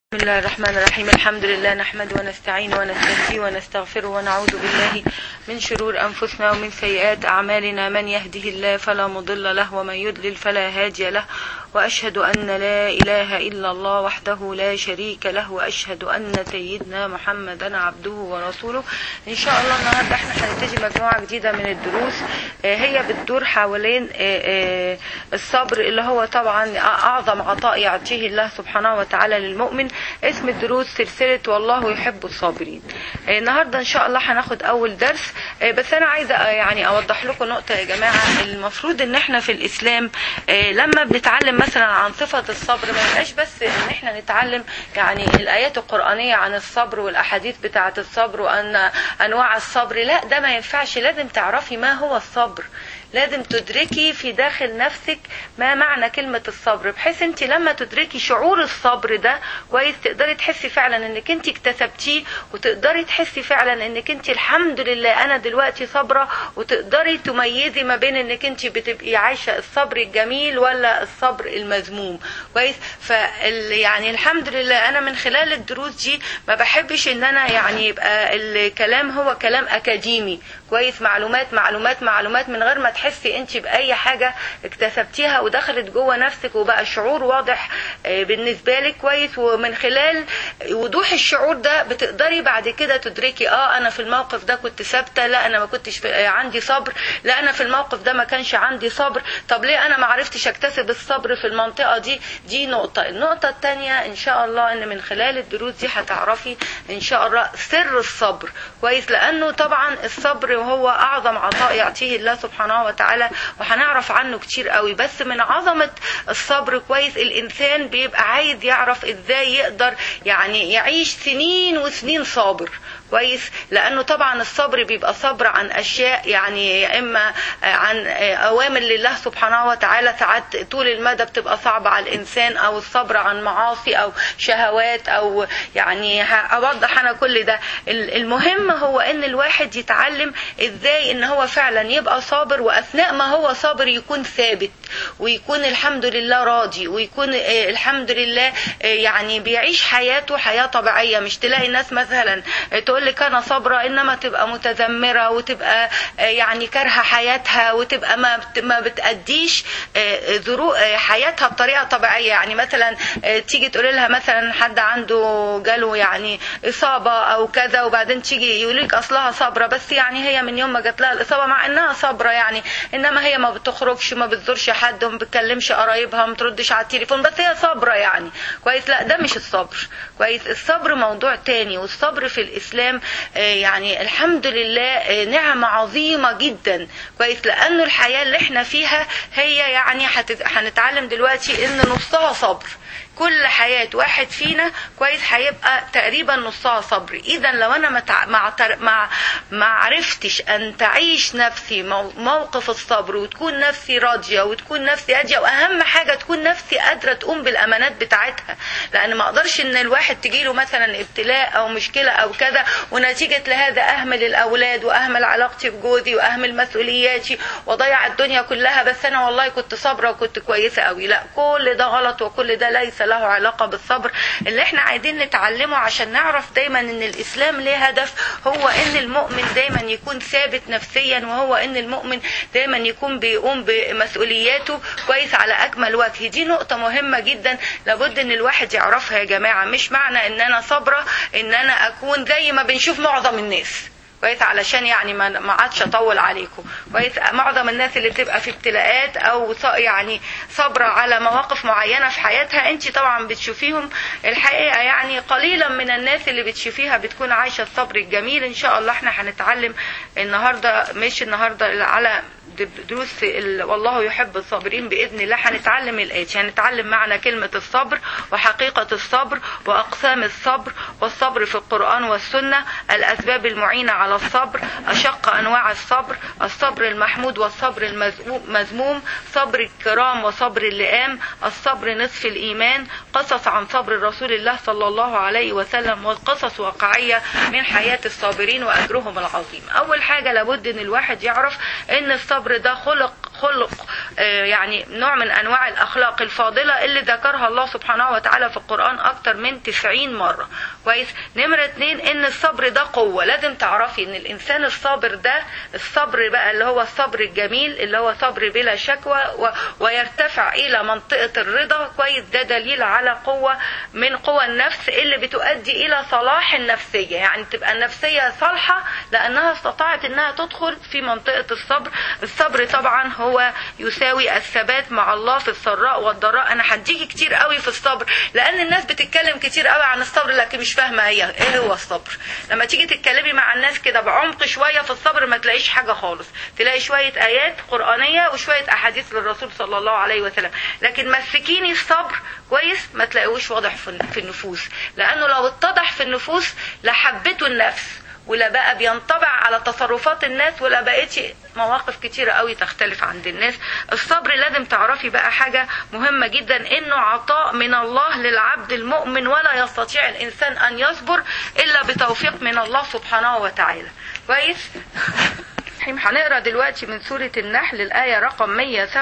بسم الله الرحمن الرحيم الحمد لله نحمد ونستعين ونستهدي ونستغفر ونعوذ بالله من شرور أنفسنا ومن سيئات أعمالنا من يهده الله فلا مضل له ومن يضلل فلا هادي له وأشهد أن لا إله إلا الله وحده لا شريك له وأشهد أن سيدنا محمدا عبده ورسوله إن شاء الله النهاردة احنا هنتجي مجموعة جديدة من الدروس آه، هي بتدور حوالين آه، آه، الصبر اللي هو طبعا أعظم عطاء يعطيه الله سبحانه وتعالى للمؤمن اسم الدروس سلسلة والله يحب الصابرين آه، النهاردة إن شاء الله هناخد أول درس آه، بس أنا عايزة آه، يعني أوضح لكم نقطة يا جماعة المفروض إن احنا في الإسلام آه، لما بنتعلم مثلا عن صفة الصبر ما يبقاش بس إن احنا نتعلم يعني الآيات القرآنية عن الصبر والأحاديث بتاعة الصبر وأن أنواع الصبر لا ده ما ينفعش لازم تعرفي ما هو الصبر لازم تدركي في داخل نفسك ما معنى كلمة الصبر بحيث انت لما تدركي شعور الصبر ده كويس تقدري تحسي فعلا انك انت اكتسبتيه وتقدري تحسي فعلا انك انت الحمد لله انا دلوقتي صابرة وتقدري تميزي ما بين انك انت بتبقي عايشة الصبر الجميل ولا الصبر المذموم كويس فال يعني الحمد لله انا من خلال الدروس دي ما بحبش ان انا يعني يبقى الكلام هو كلام اكاديمي كويس معلومات معلومات معلومات من غير ما تحسي انت باي حاجه اكتسبتيها ودخلت جوه نفسك وبقى الشعور واضح آه، بالنسبه لك كويس ومن خلال وضوح الشعور ده بتقدري بعد كده تدركي اه انا في الموقف ده كنت ثابته لا انا ما كنتش في- آه، عندي صبر لا انا في الموقف ده ما كانش عندي صبر طب ليه انا ما عرفتش اكتسب الصبر في المنطقه دي دي نقطه النقطه الثانيه ان شاء الله ان من خلال الدروس دي هتعرفي ان شاء الله سر الصبر كويس لانه طبعا الصبر هو اعظم عطاء يعطيه الله سبحانه وتعالى وهنعرف عنه كتير قوي بس من عظمه الصبر كويس الانسان بيبقى عايز يعرف ازاي يقدر يعني يعيش سنين وسنين صابر كويس لانه طبعا الصبر بيبقى صبر عن اشياء يعني يا اما عن اوامر لله سبحانه وتعالى ساعات طول المدى بتبقى صعبه على الانسان او الصبر عن معاصي او شهوات او يعني اوضح انا كل ده المهم هو ان الواحد يتعلم ازاي ان هو فعلا يبقى صابر واثناء ما هو صابر يكون ثابت ويكون الحمد لله راضي ويكون آه، الحمد لله آه، يعني بيعيش حياته حياه طبيعيه مش تلاقي الناس مثلا آه، تقول لك انا صابره انما تبقى متذمره وتبقى آه، يعني كارهه حياتها وتبقى ما بت- ما بتاديش آه، ظروف آه، حياتها بطريقه طبيعيه يعني مثلا آه، تيجي تقول لها مثلا حد عنده جاله يعني اصابه او كذا وبعدين تيجي يقول لك اصلها صابره بس يعني هي من يوم ما جات لها الاصابه مع انها صابره يعني انما هي ما بتخرجش ما بتزورش حد وما بتكلمش قرايبها ما بتردش على التليفون بس هي صابره يعني كويس لا ده مش الصبر كويس الصبر موضوع تاني والصبر في الاسلام آه، يعني الحمد لله آه، نعمه عظيمه جدا كويس لانه الحياه اللي احنا فيها هي يعني هتت- هنتعلم دلوقتي ان نصها صبر كل حياة واحد فينا كويس هيبقى تقريبا نصها صبر اذا لو انا ما تع- ما اعتر- ما ما عرفتش ان تعيش نفسي مو- موقف الصبر وتكون نفسي راضية وتكون نفسي هادية واهم حاجة تكون نفسي قادرة تقوم بالامانات بتاعتها لان ما اقدرش ان الواحد تجيله مثلا ابتلاء او مشكلة او كذا ونتيجة لهذا اهمل الاولاد واهمل علاقتي بجوزي واهمل مسؤولياتي واضيع الدنيا كلها بس انا والله كنت صابرة وكنت كويسة قوي لا كل ده غلط وكل ده ليس له علاقة بالصبر اللي احنا عايزين نتعلمه عشان نعرف دايما ان الاسلام ليه هدف هو ان المؤمن دايما يكون ثابت نفسيا وهو ان المؤمن دايما يكون بيقوم بمسؤولياته كويس على اكمل وجه دي نقطة مهمة جدا لابد ان الواحد يعرفها يا جماعة مش معنى ان انا صابرة ان انا اكون زي ما بنشوف معظم الناس كويس علشان يعني ما ما عادش اطول عليكم كويس معظم الناس اللي بتبقى في ابتلاءات او ص- يعني صابره على مواقف معينه في حياتها انت طبعا بتشوفيهم الحقيقه يعني قليلا من الناس اللي بتشوفيها بتكون عايشه الصبر الجميل ان شاء الله احنا هنتعلم النهارده مش النهارده على دروس ال- والله يحب الصابرين باذن الله هنتعلم الاتي هنتعلم معنى كلمه الصبر وحقيقه الصبر واقسام الصبر والصبر في القران والسنه الاسباب المعينه على الصبر اشق انواع الصبر الصبر المحمود والصبر المذموم صبر الكرام وصبر اللئام الصبر نصف الايمان قصص عن صبر رسول الله صلى الله عليه وسلم والقصص واقعيه من حياه الصابرين واجرهم العظيم اول حاجه لابد ان الواحد يعرف ان الصبر ده خلق خلق آه، يعني نوع من انواع الاخلاق الفاضله اللي ذكرها الله سبحانه وتعالى في القران اكتر من 90 مره كويس نمره اتنين ان الصبر ده قوه لازم تعرفي ان الانسان الصابر ده الصبر بقى اللي هو الصبر الجميل اللي هو صبر بلا شكوى و... ويرتفع الى منطقه الرضا كويس ده دليل على قوه من قوى النفس اللي بتؤدي الى صلاح النفسيه يعني تبقى النفسيه صالحه لانها استطاعت انها تدخل في منطقه الصبر الصبر طبعا هو يساوي الثبات مع الله في السراء والضراء انا هديكي كتير قوي في الصبر لان الناس بتتكلم كتير قوي عن الصبر لكن مش فاهمه هي ايه هو الصبر لما تيجي تتكلمي مع الناس كده بعمق شويه في الصبر ما تلاقيش حاجه خالص تلاقي شويه ايات قرانيه وشويه احاديث للرسول صلى الله عليه وسلم لكن مسكيني الصبر كويس ما تلاقيهوش واضح في في النفوس لانه لو اتضح في النفوس لحبته النفس ولا بقى بينطبع على تصرفات الناس ولا بقيتش مواقف كتيرة قوي تختلف عند الناس الصبر لازم تعرفي بقى حاجة مهمة جدا انه عطاء من الله للعبد المؤمن ولا يستطيع الانسان ان يصبر الا بتوفيق من الله سبحانه وتعالى كويس هنقرا دلوقتي من سورة النحل الآية رقم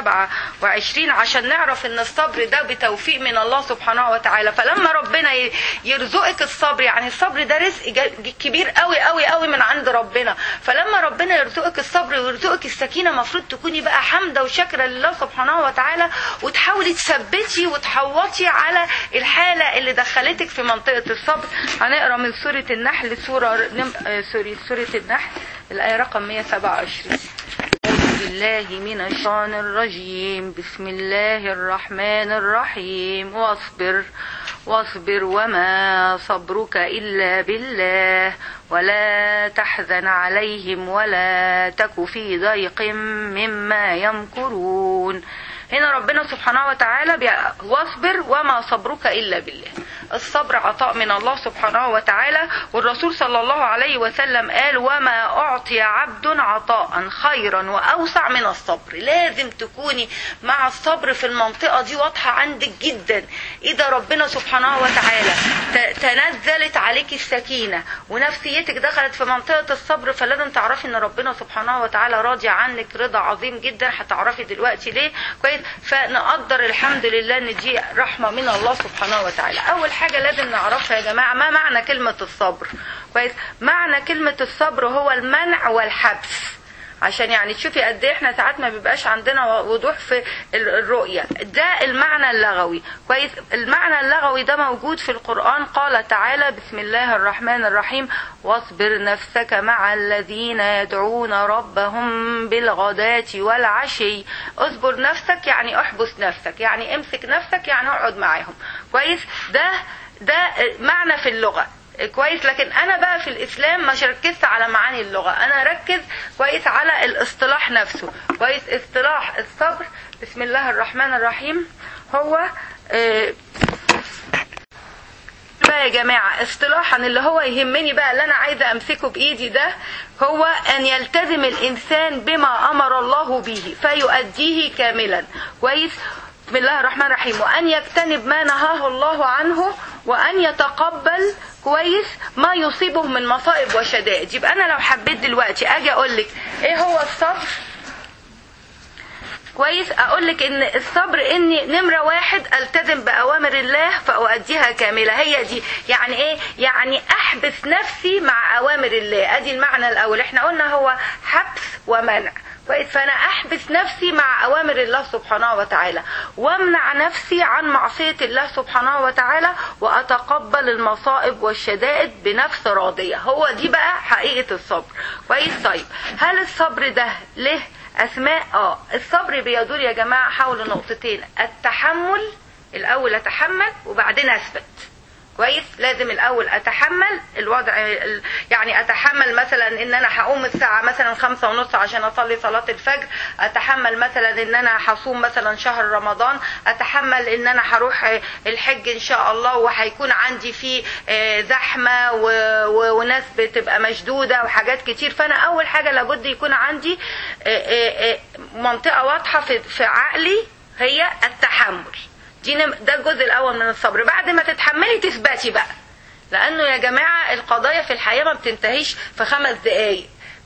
127 عشان نعرف إن الصبر ده بتوفيق من الله سبحانه وتعالى فلما ربنا ي- يرزقك الصبر يعني الصبر ده رزق جا- كبير قوي قوي قوي من عند ربنا فلما ربنا يرزقك الصبر ويرزقك السكينة المفروض تكوني بقى حامدة وشاكرة لله سبحانه وتعالى وتحاولي تثبتي وتحوطي على الحالة اللي دخلتك في منطقة الصبر هنقرا من سورة النحل سورة نم... آه، سوري سورة النحل الآية رقم 127 أعوذ بالله من الشيطان الرجيم بسم الله الرحمن الرحيم واصبر واصبر وما صبرك إلا بالله ولا تحزن عليهم ولا تك في ضيق مما يمكرون هنا ربنا سبحانه وتعالى بي... واصبر وما صبرك إلا بالله الصبر عطاء من الله سبحانه وتعالى والرسول صلى الله عليه وسلم قال وما أعطي عبد عطاء خيرا وأوسع من الصبر لازم تكوني مع الصبر في المنطقة دي واضحة عندك جدا إذا ربنا سبحانه وتعالى ت- تنزلت عليك السكينة ونفسيتك دخلت في منطقة الصبر فلازم تعرفي إن ربنا سبحانه وتعالى راضي عنك رضا عظيم جدا هتعرفي دلوقتي ليه كويس فنقدر الحمد لله ان دي رحمة من الله سبحانه وتعالى اول حاجة لازم نعرفها يا جماعة ما معنى كلمة الصبر كويس معنى كلمة الصبر هو المنع والحبس عشان يعني تشوفي قد ايه احنا ساعات ما بيبقاش عندنا وضوح في ال- الرؤية ده المعنى اللغوي كويس المعنى اللغوي ده موجود في القرآن قال تعالى بسم الله الرحمن الرحيم واصبر نفسك مع الذين يدعون ربهم بالغداة والعشي اصبر نفسك يعني احبس نفسك يعني امسك نفسك يعني اقعد معاهم كويس ده ده معنى في اللغة كويس لكن انا بقى في الاسلام مش ركزت على معاني اللغه انا ركز كويس على الاصطلاح نفسه كويس اصطلاح الصبر بسم الله الرحمن الرحيم هو آه، بقى يا جماعة اصطلاحا اللي هو يهمني بقى اللي انا عايزة امسكه بايدي ده هو ان يلتزم الانسان بما امر الله به فيؤديه كاملا كويس بسم الله الرحمن الرحيم وان يجتنب ما نهاه الله عنه وان يتقبل كويس ما يصيبه من مصائب وشدائد يبقى انا لو حبيت دلوقتي اجي اقول لك ايه هو الصبر كويس اقول لك ان الصبر اني نمره واحد التزم باوامر الله فاؤديها كامله هي دي يعني ايه يعني احبس نفسي مع اوامر الله ادي المعنى الاول احنا قلنا هو حبس ومنع كويس فانا احبس نفسي مع اوامر الله سبحانه وتعالى وامنع نفسي عن معصيه الله سبحانه وتعالى واتقبل المصائب والشدائد بنفس راضيه هو دي بقى حقيقه الصبر كويس طيب هل الصبر ده له اسماء اه الصبر بيدور يا جماعه حول نقطتين التحمل الاول اتحمل وبعدين اثبت كويس لازم الاول اتحمل الوضع ال- يعني اتحمل مثلا ان انا هقوم الساعه مثلا خمسة ونص عشان اصلي صلاه الفجر اتحمل مثلا ان انا هصوم مثلا شهر رمضان اتحمل ان انا هروح الحج ان شاء الله وهيكون عندي فيه آه، زحمه و- و- وناس بتبقى مشدوده وحاجات كتير فانا اول حاجه لابد يكون عندي آه، آه، آه، منطقه واضحه في في عقلي هي التحمل دي نم- ده الجزء الاول من الصبر بعد ما تتحملي تثبتي بقى لانه يا جماعه القضايا في الحياه ما بتنتهيش في خمس دقائق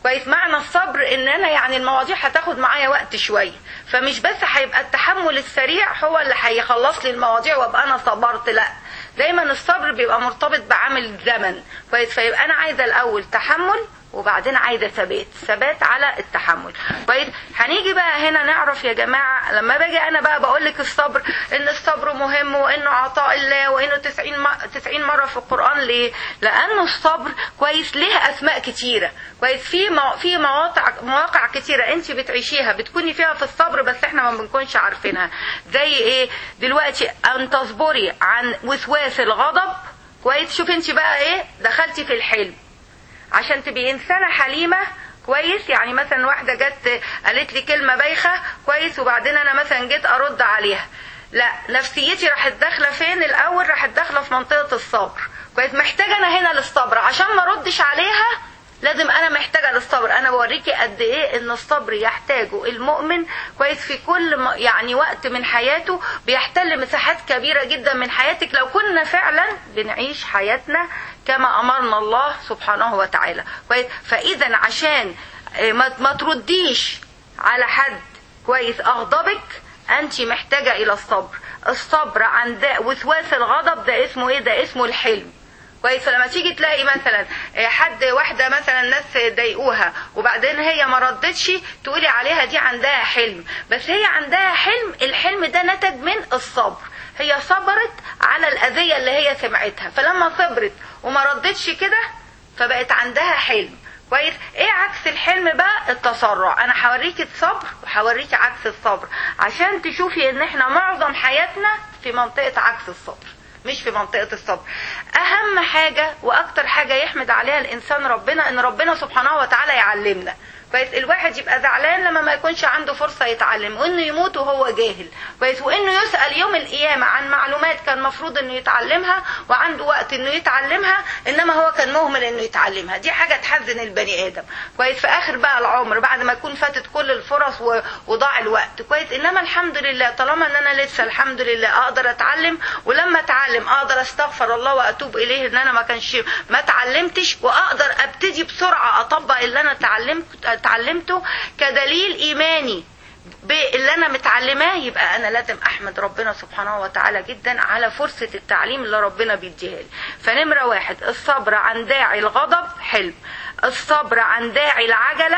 كويس معنى الصبر ان انا يعني المواضيع هتاخد معايا وقت شويه فمش بس هيبقى التحمل السريع هو اللي هيخلص لي المواضيع وابقى انا صبرت لا دايما الصبر بيبقى مرتبط بعامل زمن كويس فيبقى انا عايزه الاول تحمل وبعدين عايزه ثبات ثبات على التحمل كويس هنيجي بقى هنا نعرف يا جماعه لما باجي انا بقى بقول لك الصبر ان الصبر مهم وانه عطاء الله وانه 90 م- 90 مره في القران ليه لانه الصبر كويس ليه اسماء كتيره كويس في مو... في مواقع مواقع كتيره انت بتعيشيها بتكوني فيها في الصبر بس احنا ما بنكونش عارفينها زي ايه دلوقتي ان تصبري عن وسواس الغضب كويس شوفي انت بقى ايه دخلتي في الحلم عشان تبقي انسانه حليمه كويس يعني مثلا واحده جت قالت لي كلمه بايخه كويس وبعدين انا مثلا جيت ارد عليها لا نفسيتي راحت داخله فين الاول راحت داخله في منطقه الصبر كويس محتاجه انا هنا للصبر عشان ما اردش عليها لازم انا محتاجه للصبر انا بوريكي قد ايه ان الصبر يحتاجه المؤمن كويس في كل م- يعني وقت من حياته بيحتل مساحات كبيره جدا من حياتك لو كنا فعلا بنعيش حياتنا كما امرنا الله سبحانه وتعالى كويس فاذا عشان آه، ما ما ترديش على حد كويس اغضبك انت محتاجه الى الصبر الصبر عن ده وسواس الغضب ده اسمه ايه ده اسمه الحلم كويس فلما تيجي تلاقي مثلا آه، حد واحده مثلا ناس ضايقوها وبعدين هي ما ردتش تقولي عليها دي عندها حلم بس هي عندها حلم الحلم ده نتج من الصبر هي صبرت على الاذيه اللي هي سمعتها فلما صبرت وما ردتش كده فبقت عندها حلم كويس ايه عكس الحلم بقى التسرع انا هوريكي الصبر وهوريكي عكس الصبر عشان تشوفي ان احنا معظم حياتنا في منطقه عكس الصبر مش في منطقة الصبر أهم حاجة وأكتر حاجة يحمد عليها الإنسان ربنا إن ربنا سبحانه وتعالى يعلمنا كويس الواحد يبقى زعلان لما ما يكونش عنده فرصة يتعلم وإنه يموت وهو جاهل كويس وإنه يسأل يوم القيامة عن معلومات كان المفروض إنه يتعلمها وعنده وقت إنه يتعلمها إنما هو كان مهمل إنه يتعلمها دي حاجة تحزن البني آدم كويس في آخر بقى العمر بعد ما يكون فاتت كل الفرص و- وضاع الوقت كويس إنما الحمد لله طالما إن أنا لسه الحمد لله أقدر أتعلم ولما أتعلم أقدر أستغفر الله وأتوب إليه إن أنا ما كانش ما اتعلمتش وأقدر أبتدي بسرعة أطبق اللي أنا اتعلمت اتعلمته كدليل إيماني باللي انا متعلماه يبقى انا لازم احمد ربنا سبحانه وتعالى جدا على فرصه التعليم اللي ربنا بيديها لي فنمره واحد الصبر عن داعي الغضب حلم الصبر عن داعي العجله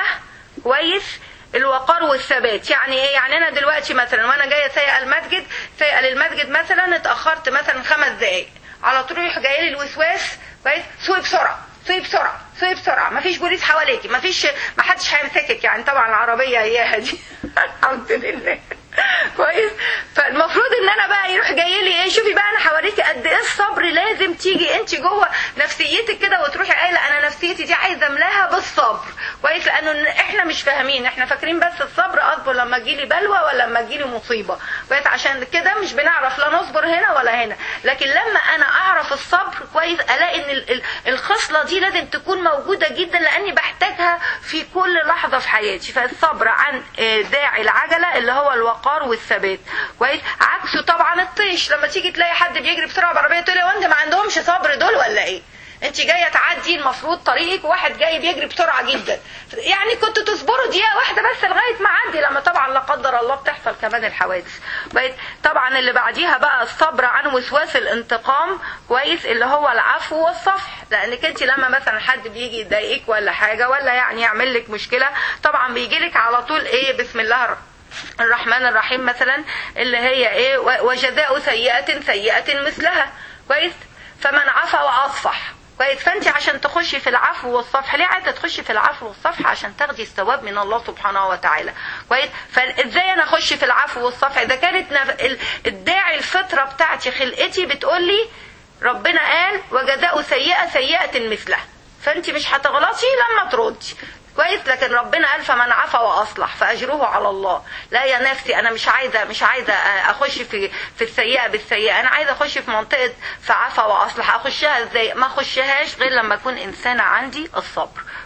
كويس الوقار والثبات يعني ايه يعني انا دلوقتي مثلا وانا جايه سايقه المسجد سايقه للمسجد مثلا اتاخرت مثلا خمس دقائق على طول يروح جاي لي الوسواس كويس سوي بسرعه سوي بسرعه سوي بسرعه مفيش بوليس حواليكي مفيش ما حدش هيمسكك يعني طبعا العربيه اياها دي الحمد لله كويس فالمفروض ان انا بقى يروح جاي لي ايه شوفي بقى انا هوريكي قد ايه الصبر لازم تيجي انت جوه نفسيتك كده وتروحي قايله انا نفسيتي دي عايزه املاها بالصبر كويس لانه احنا مش فاهمين احنا فاكرين بس الصبر اصبر لما تجيلي بلوى ولا لما تجيلي مصيبه كويس عشان كده مش بنعرف لا نصبر هنا ولا هنا لكن لما انا اعرف الصبر كويس الاقي ان ال- ال- الخصله دي لازم تكون موجوده جدا لاني بحتاجها في كل لحظه في حياتي فالصبر عن آه، داعي العجله اللي هو الوقار والثبات كويس عكسه طبعا الطيش لما تيجي تلاقي حد بيجري بسرعه بعربيه تقول لي وانت ما عندهمش صبر دول ولا ايه انت جايه تعدي المفروض طريقك واحد جاي بيجري بسرعه جدا يعني كنت تصبروا دقيقه واحده بس لغايه ما عدي لما طبعا لا قدر الله بتحصل كمان الحوادث بقيت طبعا اللي بعديها بقى الصبر عن وسواس الانتقام كويس اللي هو العفو والصفح لانك انت لما مثلا حد بيجي يضايقك ولا حاجه ولا يعني يعمل لك مشكله طبعا بيجي لك على طول ايه بسم الله الرحمن الرحمن الرحيم مثلا اللي هي ايه و- وجزاء سيئة سيئة مثلها كويس فمن عفا واصفح كويس فانت عشان تخشي في العفو والصفح ليه عايزه تخشي في العفو والصفح عشان تاخدي الثواب من الله سبحانه وتعالى كويس فازاي انا اخش في العفو والصفح اذا كانت نف- ال- الداعي الفطره بتاعتي خلقتي بتقول لي ربنا قال وجزاء سيئه سيئه مثلها فانت مش هتغلطي لما تردي كويس لكن ربنا قال فمن عفا واصلح فاجره على الله لا يا نفسي انا مش عايزه مش عايزه اخش في في السيئه بالسيئه انا عايزه اخش في منطقه فعفا واصلح اخشها ازاي ما اخشهاش غير لما اكون انسانه عندي الصبر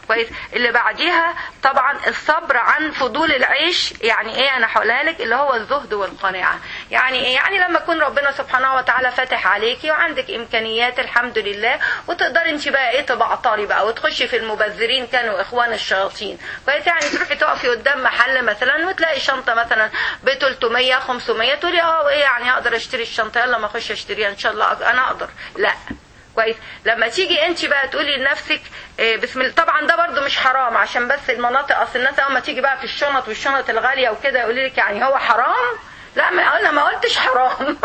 كويس اللي بعديها طبعا الصبر عن فضول العيش يعني ايه انا هقولها لك اللي هو الزهد والقناعه يعني ايه يعني لما يكون ربنا سبحانه وتعالى فاتح عليكي وعندك امكانيات الحمد لله وتقدري انت بقى ايه تبعطري بقى وتخشي في المبذرين كانوا اخوان الشياطين كويس يعني تروحي تقفي قدام محل مثلا وتلاقي شنطه مثلا ب 300 500 تقولي اه ايه يعني اقدر اشتري الشنطه يلا ما اخش اشتريها ان شاء الله انا اقدر لا كويس لما تيجي انت بقى تقولي لنفسك إيه بسم الله طبعا ده برضو مش حرام عشان بس المناطق اصل الناس اول ما تيجي بقى في الشنط والشنط الغاليه وكده يقولوا لك يعني هو حرام لا ما انا ما قلتش حرام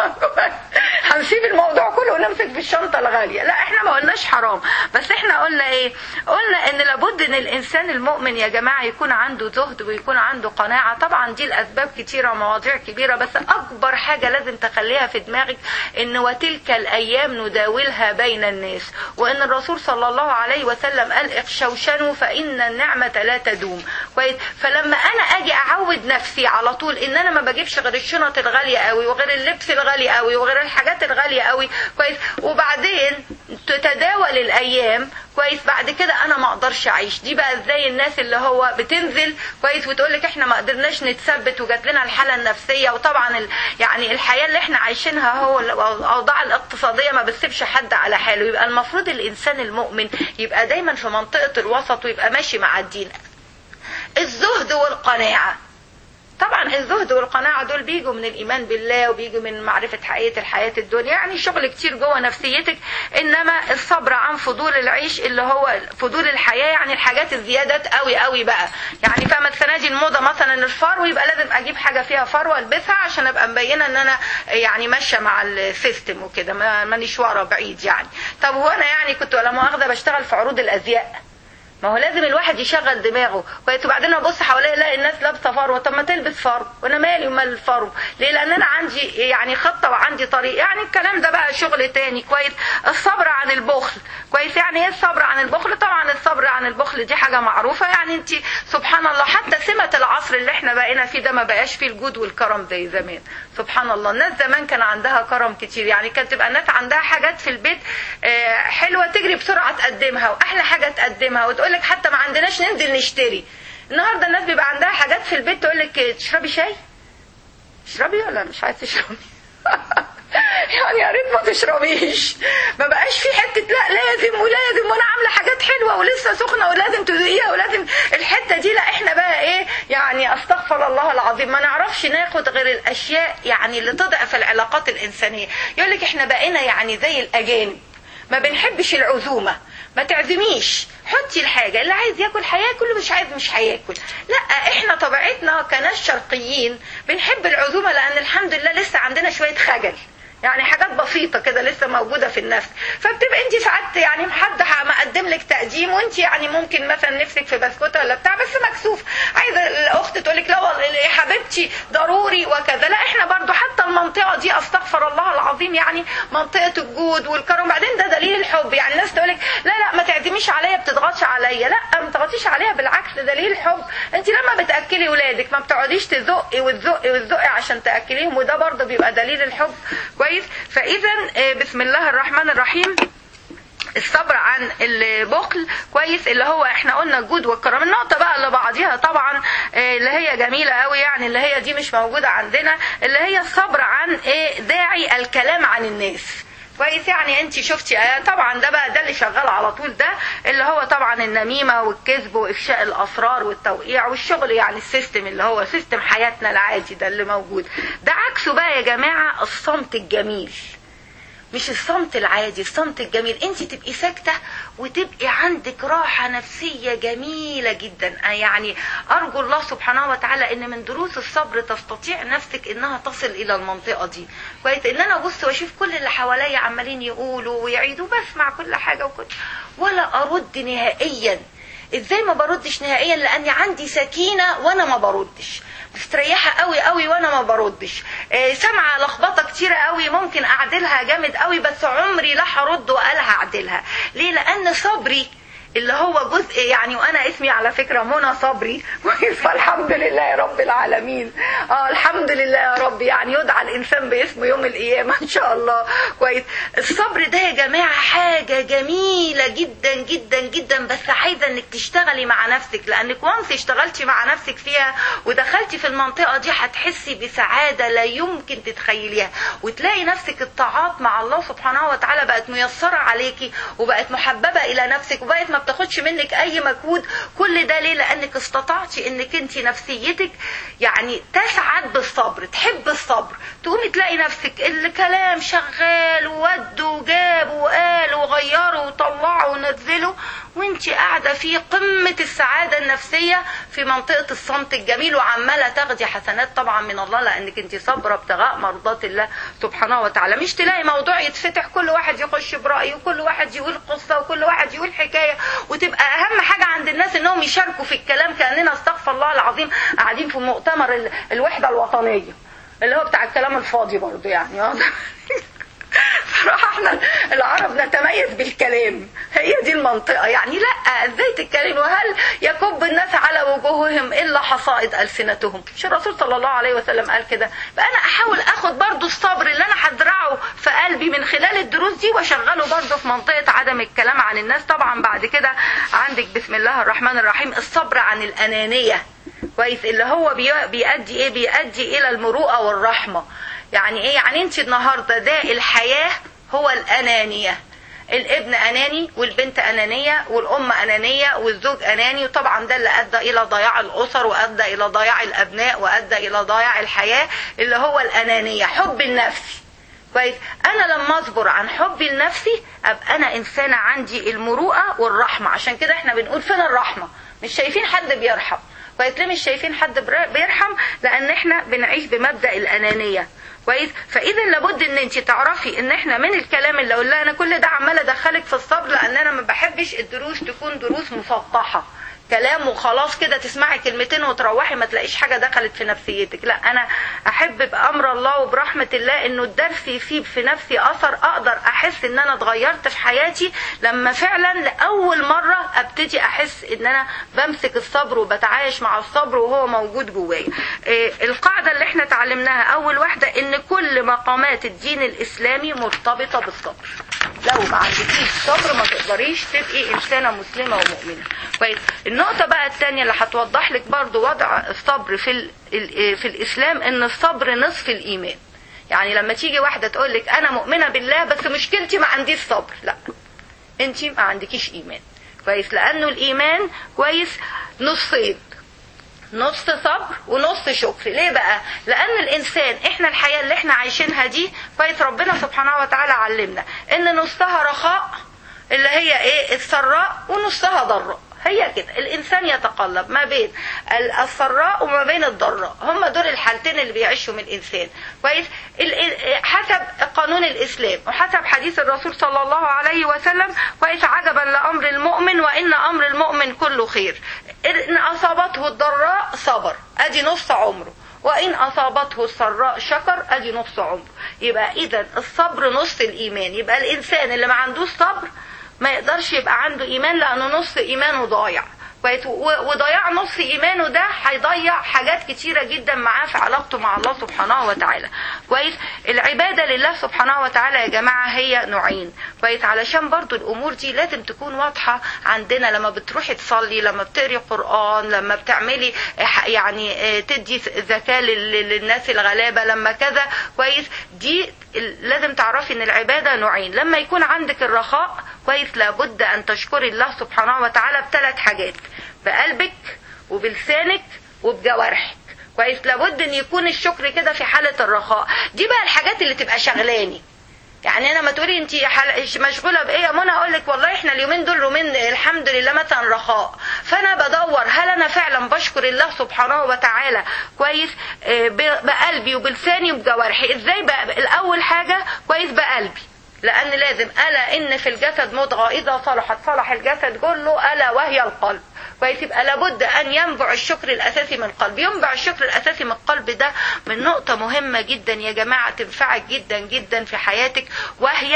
هنسيب الموضوع كله ونمسك في الشنطه الغاليه لا احنا ما قلناش حرام بس احنا قلنا ايه قلنا ان لابد ان الانسان المؤمن يا جماعه يكون عنده زهد ويكون عنده قناعه طبعا دي الاسباب كتيره ومواضيع كبيره بس اكبر حاجه لازم تخليها في دماغك ان وتلك الايام نداولها بين الناس وان الرسول صلى الله عليه وسلم قال اخشوشنوا فان النعمه لا تدوم كويس فلما انا اجي اعود نفسي على طول ان انا ما بجيبش غير الشنط الغاليه قوي وغير اللبس الغالي قوي وغير الحاجات الغاليه قوي كويس وبعدين تتداول الايام كويس بعد كده انا ما اقدرش اعيش دي بقى ازاي الناس اللي هو بتنزل كويس وتقول لك احنا ما قدرناش نتثبت وجات لنا الحاله النفسيه وطبعا ال... يعني الحياه اللي احنا عايشينها هو الاوضاع الاقتصاديه ما بتسيبش حد على حاله يبقى المفروض الانسان المؤمن يبقى دايما في منطقه الوسط ويبقى ماشي مع الدين الزهد والقناعه طبعا الزهد والقناعة دول بيجوا من الإيمان بالله وبيجوا من معرفة حقيقة الحياة الدنيا يعني شغل كتير جوه نفسيتك إنما الصبر عن فضول العيش اللي هو فضول الحياة يعني الحاجات الزيادات قوي قوي بقى يعني فاهمة السنة دي الموضة مثلا الفرو يبقى لازم أجيب حاجة فيها فرو ألبسها عشان أبقى مبينة إن أنا يعني ماشية مع السيستم وكده مانيش ورا بعيد يعني طب هو أنا يعني كنت ولا مؤاخذة بشتغل في عروض الأزياء ما هو لازم الواحد يشغل دماغه كويس وبعدين ابص حواليا الاقي الناس لابسه فرو طب ما تلبس فرو وانا مالي ومال الفرو ليه لان انا عندي يعني خطه وعندي طريق يعني الكلام ده بقى شغل تاني كويس الصبر عن البخل كويس يعني ايه الصبر عن البخل طبعا الصبر عن البخل دي حاجه معروفه يعني انت سبحان الله حتى سمه العصر اللي احنا بقينا فيه ده ما بقاش فيه الجود والكرم زي زمان سبحان الله الناس زمان كان عندها كرم كتير يعني كانت تبقى الناس عندها حاجات في البيت حلوه تجري بسرعه تقدمها واحلى حاجه تقدمها وتقول لك حتى ما عندناش ننزل نشتري النهارده الناس بيبقى عندها حاجات في البيت تقول لك تشربي شاي تشربي ولا مش عايز تشربي يعني يا ريت ما تشربيش ما بقاش في حته لا لازم ولازم وانا عامله حاجات حلوه ولسه سخنه ولازم تذوقيها ولازم الحته دي لا احنا بقى ايه يعني استغفر الله العظيم ما نعرفش ناخد غير الاشياء يعني اللي تضعف العلاقات الانسانيه يقول لك احنا بقينا يعني زي الاجانب ما بنحبش العزومه ما تعزميش حطي الحاجه اللي عايز ياكل هياكل اللي مش عايز مش هياكل لا احنا طبيعتنا كناس شرقيين بنحب العزومه لان الحمد لله لسه عندنا شويه خجل يعني حاجات بسيطه كده لسه موجوده في النفس فبتبقى انت ساعات يعني حد مقدم لك تقديم وانت يعني ممكن مثلا نفسك في بسكوته ولا بتاع بس مكسوف عايزه الاخت تقول لك لا والله يا حبيبتي ضروري وكذا لا احنا برضو حتى المنطقه دي استغفر الله العظيم يعني منطقه الجود والكرم بعدين ده دليل الحب يعني الناس تقول لك لا لا ما تعزميش عليا بتضغطش عليا لا ما تضغطيش عليا بالعكس ده دليل الحب انت لما بتاكلي ولادك ما بتقعديش تزقي وتزقي وتزقي عشان تاكليهم وده برضو بيبقى دليل الحب كويس فاذا بسم الله الرحمن الرحيم الصبر عن البخل كويس اللي هو احنا قلنا الجود والكرم النقطه بقى اللي بعضيها طبعا اللي هي جميله قوي يعني اللي هي دي مش موجوده عندنا اللي هي الصبر عن ايه داعي الكلام عن الناس كويس يعني انت شفتي طبعا ده بقى ده اللي شغال على طول ده اللي هو طبعا النميمه والكذب وافشاء الاسرار والتوقيع والشغل يعني السيستم اللي هو سيستم حياتنا العادي ده اللي موجود ده عكسه بقى يا جماعه الصمت الجميل مش الصمت العادي الصمت الجميل انت تبقي ساكتة وتبقي عندك راحة نفسية جميلة جدا يعني ارجو الله سبحانه وتعالى ان من دروس الصبر تستطيع نفسك انها تصل الى المنطقة دي كويس ان انا ابص واشوف كل اللي حواليا عمالين يقولوا ويعيدوا بسمع كل حاجة وكل ولا ارد نهائيا ازاي ما بردش نهائيا لاني عندي سكينة وانا ما بردش مستريحه قوي قوي وانا ما بردش إيه سامعه لخبطه كتيره قوي ممكن اعدلها جامد قوي بس عمري لا هرد ولا هعدلها ليه لان صبري اللي هو جزء يعني وانا اسمي على فكره منى صبري فالحمد لله يا رب العالمين اه الحمد لله يا رب يعني يدعى الانسان باسمه يوم القيامه ان شاء الله كويس الصبر ده يا جماعه حاجه جميله جدا جدا جدا بس عايزه انك تشتغلي مع نفسك لانك وانس اشتغلتي مع نفسك فيها ودخلتي في المنطقه دي هتحسي بسعاده لا يمكن تتخيليها وتلاقي نفسك الطاعات مع الله سبحانه وتعالى بقت ميسره عليكي وبقت محببه الى نفسك وبقت ما بتاخدش منك اي مجهود كل ده ليه لانك استطعتي انك انت نفسيتك يعني تسعد بالصبر تحب الصبر تقومي تلاقي نفسك الكلام شغال وود وجاب وقال وغيروا وطلعوا ونزلوا وانت قاعده في قمه السعاده النفسيه في منطقه الصمت الجميل وعماله تاخدي حسنات طبعا من الله لانك انت صابره ابتغاء مرضات الله سبحانه وتعالى مش تلاقي موضوع يتفتح كل واحد يخش برايه وكل واحد يقول قصه وكل واحد يقول حكايه وتبقى اهم حاجه عند الناس انهم يشاركوا في الكلام كاننا استغفر الله العظيم قاعدين في مؤتمر ال- الوحده الوطنيه اللي هو بتاع الكلام الفاضي برضه يعني صراحة احنا العرب نتميز بالكلام هي دي المنطقة يعني لا ازاي تتكلم وهل يكب الناس على وجوههم الا حصائد السنتهم مش الرسول صلى الله عليه وسلم قال كده فانا احاول اخد برضو الصبر اللي انا هزرعه في قلبي من خلال الدروس دي واشغله برضو في منطقة عدم الكلام عن الناس طبعا بعد كده عندك بسم الله الرحمن الرحيم الصبر عن الانانية كويس اللي هو بي- بيؤدي ايه بيؤدي الى المروءة والرحمة يعني ايه يعني انت النهارده داء الحياه هو الانانيه الابن اناني والبنت انانيه والام انانيه والزوج اناني وطبعا ده اللي ادى الى ضياع الاسر وادى الى ضياع الابناء وادى الى ضياع الحياه اللي هو الانانيه حب النفس كويس انا لما اصبر عن حبي لنفسي ابقى انا انسانه عندي المروءه والرحمه عشان كده احنا بنقول فين الرحمه مش شايفين حد بيرحم كويس ليه مش شايفين حد بر- بيرحم لان احنا بنعيش بمبدا الانانيه كويس فاذا لابد ان انت تعرفي ان احنا من الكلام اللي اقول لها انا كل ده عمال ادخلك في الصبر لان انا ما بحبش الدروس تكون دروس مسطحه كلام وخلاص كده تسمعي كلمتين وتروحي ما تلاقيش حاجه دخلت في نفسيتك لا انا احب بامر الله وبرحمه الله انه الدرس يسيب في نفسي اثر اقدر احس ان انا اتغيرت في حياتي لما فعلا لاول مره ابتدي احس ان انا بمسك الصبر وبتعايش مع الصبر وهو موجود جوايا إيه، القاعده اللي احنا اتعلمناها اول واحده ان كل مقامات الدين الاسلامي مرتبطه بالصبر لو ما عندكيش صبر ما تقدريش تبقي انسانه مسلمه ومؤمنه كويس النقطه بقى الثانيه اللي هتوضح لك برضو وضع الصبر في ال- ال- في الاسلام ان الصبر نصف الايمان يعني لما تيجي واحده تقول لك انا مؤمنه بالله بس مشكلتي ما عنديش صبر لا انت ما عندكيش ايمان كويس لانه الايمان كويس نصين نص صبر ونص شكر ليه بقى لان الانسان احنا الحياه اللي احنا عايشينها دي كويس ربنا سبحانه وتعالى علمنا ان نصها رخاء اللي هي ايه السراء ونصها ضراء هي كده الانسان يتقلب ما بين ال- السراء وما بين الضراء هم دول الحالتين اللي بيعيشهم الانسان كويس ال- حسب قانون الاسلام وحسب حديث الرسول صلى الله عليه وسلم كويس عجبا لامر المؤمن وان امر المؤمن كله خير ان اصابته الضراء صبر ادي نص عمره وان اصابته السراء شكر ادي نص عمره يبقى اذا الصبر نص الايمان يبقى الانسان اللي ما عندوش صبر ما يقدرش يبقى عنده ايمان لانه نص ايمانه ضايع كويس و- وضياع نص ايمانه ده هيضيع حاجات كتيره جدا معاه في علاقته مع الله سبحانه وتعالى كويس العباده لله سبحانه وتعالى يا جماعه هي نوعين كويس علشان برضو الامور دي لازم تكون واضحه عندنا لما بتروحي تصلي لما بتقري قران لما بتعملي ح- يعني آه، تدي زكاه لل- للناس الغلابه لما كذا كويس دي ال- لازم تعرفي ان العباده نوعين لما يكون عندك الرخاء كويس لابد ان تشكري الله سبحانه وتعالى بثلاث حاجات بقلبك وبلسانك وبجوارحك كويس لابد ان يكون الشكر كده في حاله الرخاء دي بقى الحاجات اللي تبقى شغلاني يعني انا ما تقولي انت حل- مشغوله بايه يا منى اقول لك والله احنا اليومين دول يومين الحمد لله مثلا رخاء فانا بدور هل انا فعلا بشكر الله سبحانه وتعالى كويس آه، ب- بقلبي وبلساني وبجوارحي ازاي بقى الاول حاجه كويس بقلبي لان لازم الا ان في الجسد مضغه اذا صلحت صلح الجسد كله الا وهي القلب كويس يبقى لابد ان ينبع الشكر الاساسي من القلب ينبع الشكر الاساسي من القلب ده من نقطه مهمه جدا يا جماعه تنفعك جدا جدا في حياتك وهي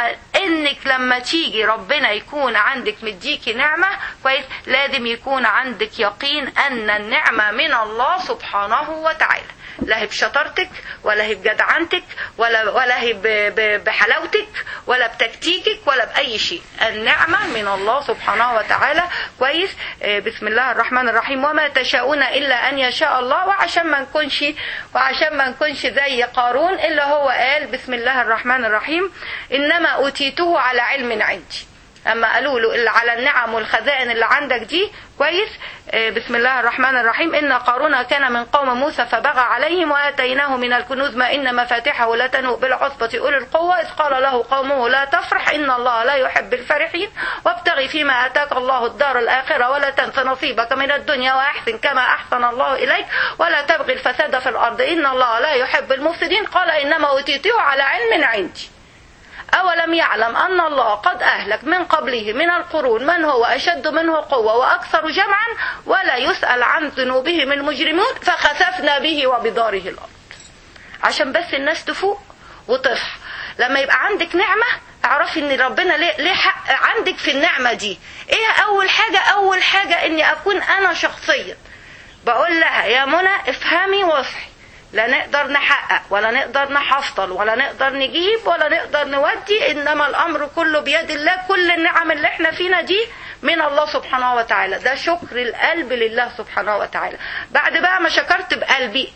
انك لما تيجي ربنا يكون عندك مديكي نعمه كويس لازم يكون عندك يقين ان النعمه من الله سبحانه وتعالى لا هي بشطارتك ولا هي بجدعنتك ولا ولا هي بحلاوتك ولا بتكتيكك ولا باي شيء النعمه من الله سبحانه وتعالى كويس بسم الله الرحمن الرحيم وما تشاءون الا ان يشاء الله وعشان ما نكونش وعشان ما نكونش زي قارون الا هو قال بسم الله الرحمن الرحيم انما اوتيته على علم عندي اما قالوا له اللي على النعم والخزائن اللي عندك دي كويس بسم الله الرحمن الرحيم ان قارون كان من قوم موسى فبغى عليهم واتيناه من الكنوز ما ان مفاتحه لتنوء بالعصبة اولي القوة اذ قال له قومه لا تفرح ان الله لا يحب الفرحين وابتغي فيما اتاك الله الدار الاخرة ولا تنس نصيبك من الدنيا واحسن كما احسن الله اليك ولا تبغي الفساد في الارض ان الله لا يحب المفسدين قال انما اوتيته على علم عندي أولم يعلم أن الله قد أهلك من قبله من القرون من هو أشد منه قوة وأكثر جمعا ولا يسأل عن ذنوبهم المجرمون فخسفنا به وبداره الأرض عشان بس الناس تفوق وتصحى لما يبقى عندك نعمة اعرفي ان ربنا ليه, ليه حق عندك في النعمة دي ايه اول حاجة اول حاجة اني اكون انا شخصيا بقول لها يا منى افهمي واصحي لا نقدر نحقق ولا نقدر نحصل ولا نقدر نجيب ولا نقدر نودي انما الامر كله بيد الله كل النعم اللي احنا فينا دي من الله سبحانه وتعالى ده شكر القلب لله سبحانه وتعالى بعد بقى ما شكرت بقلبي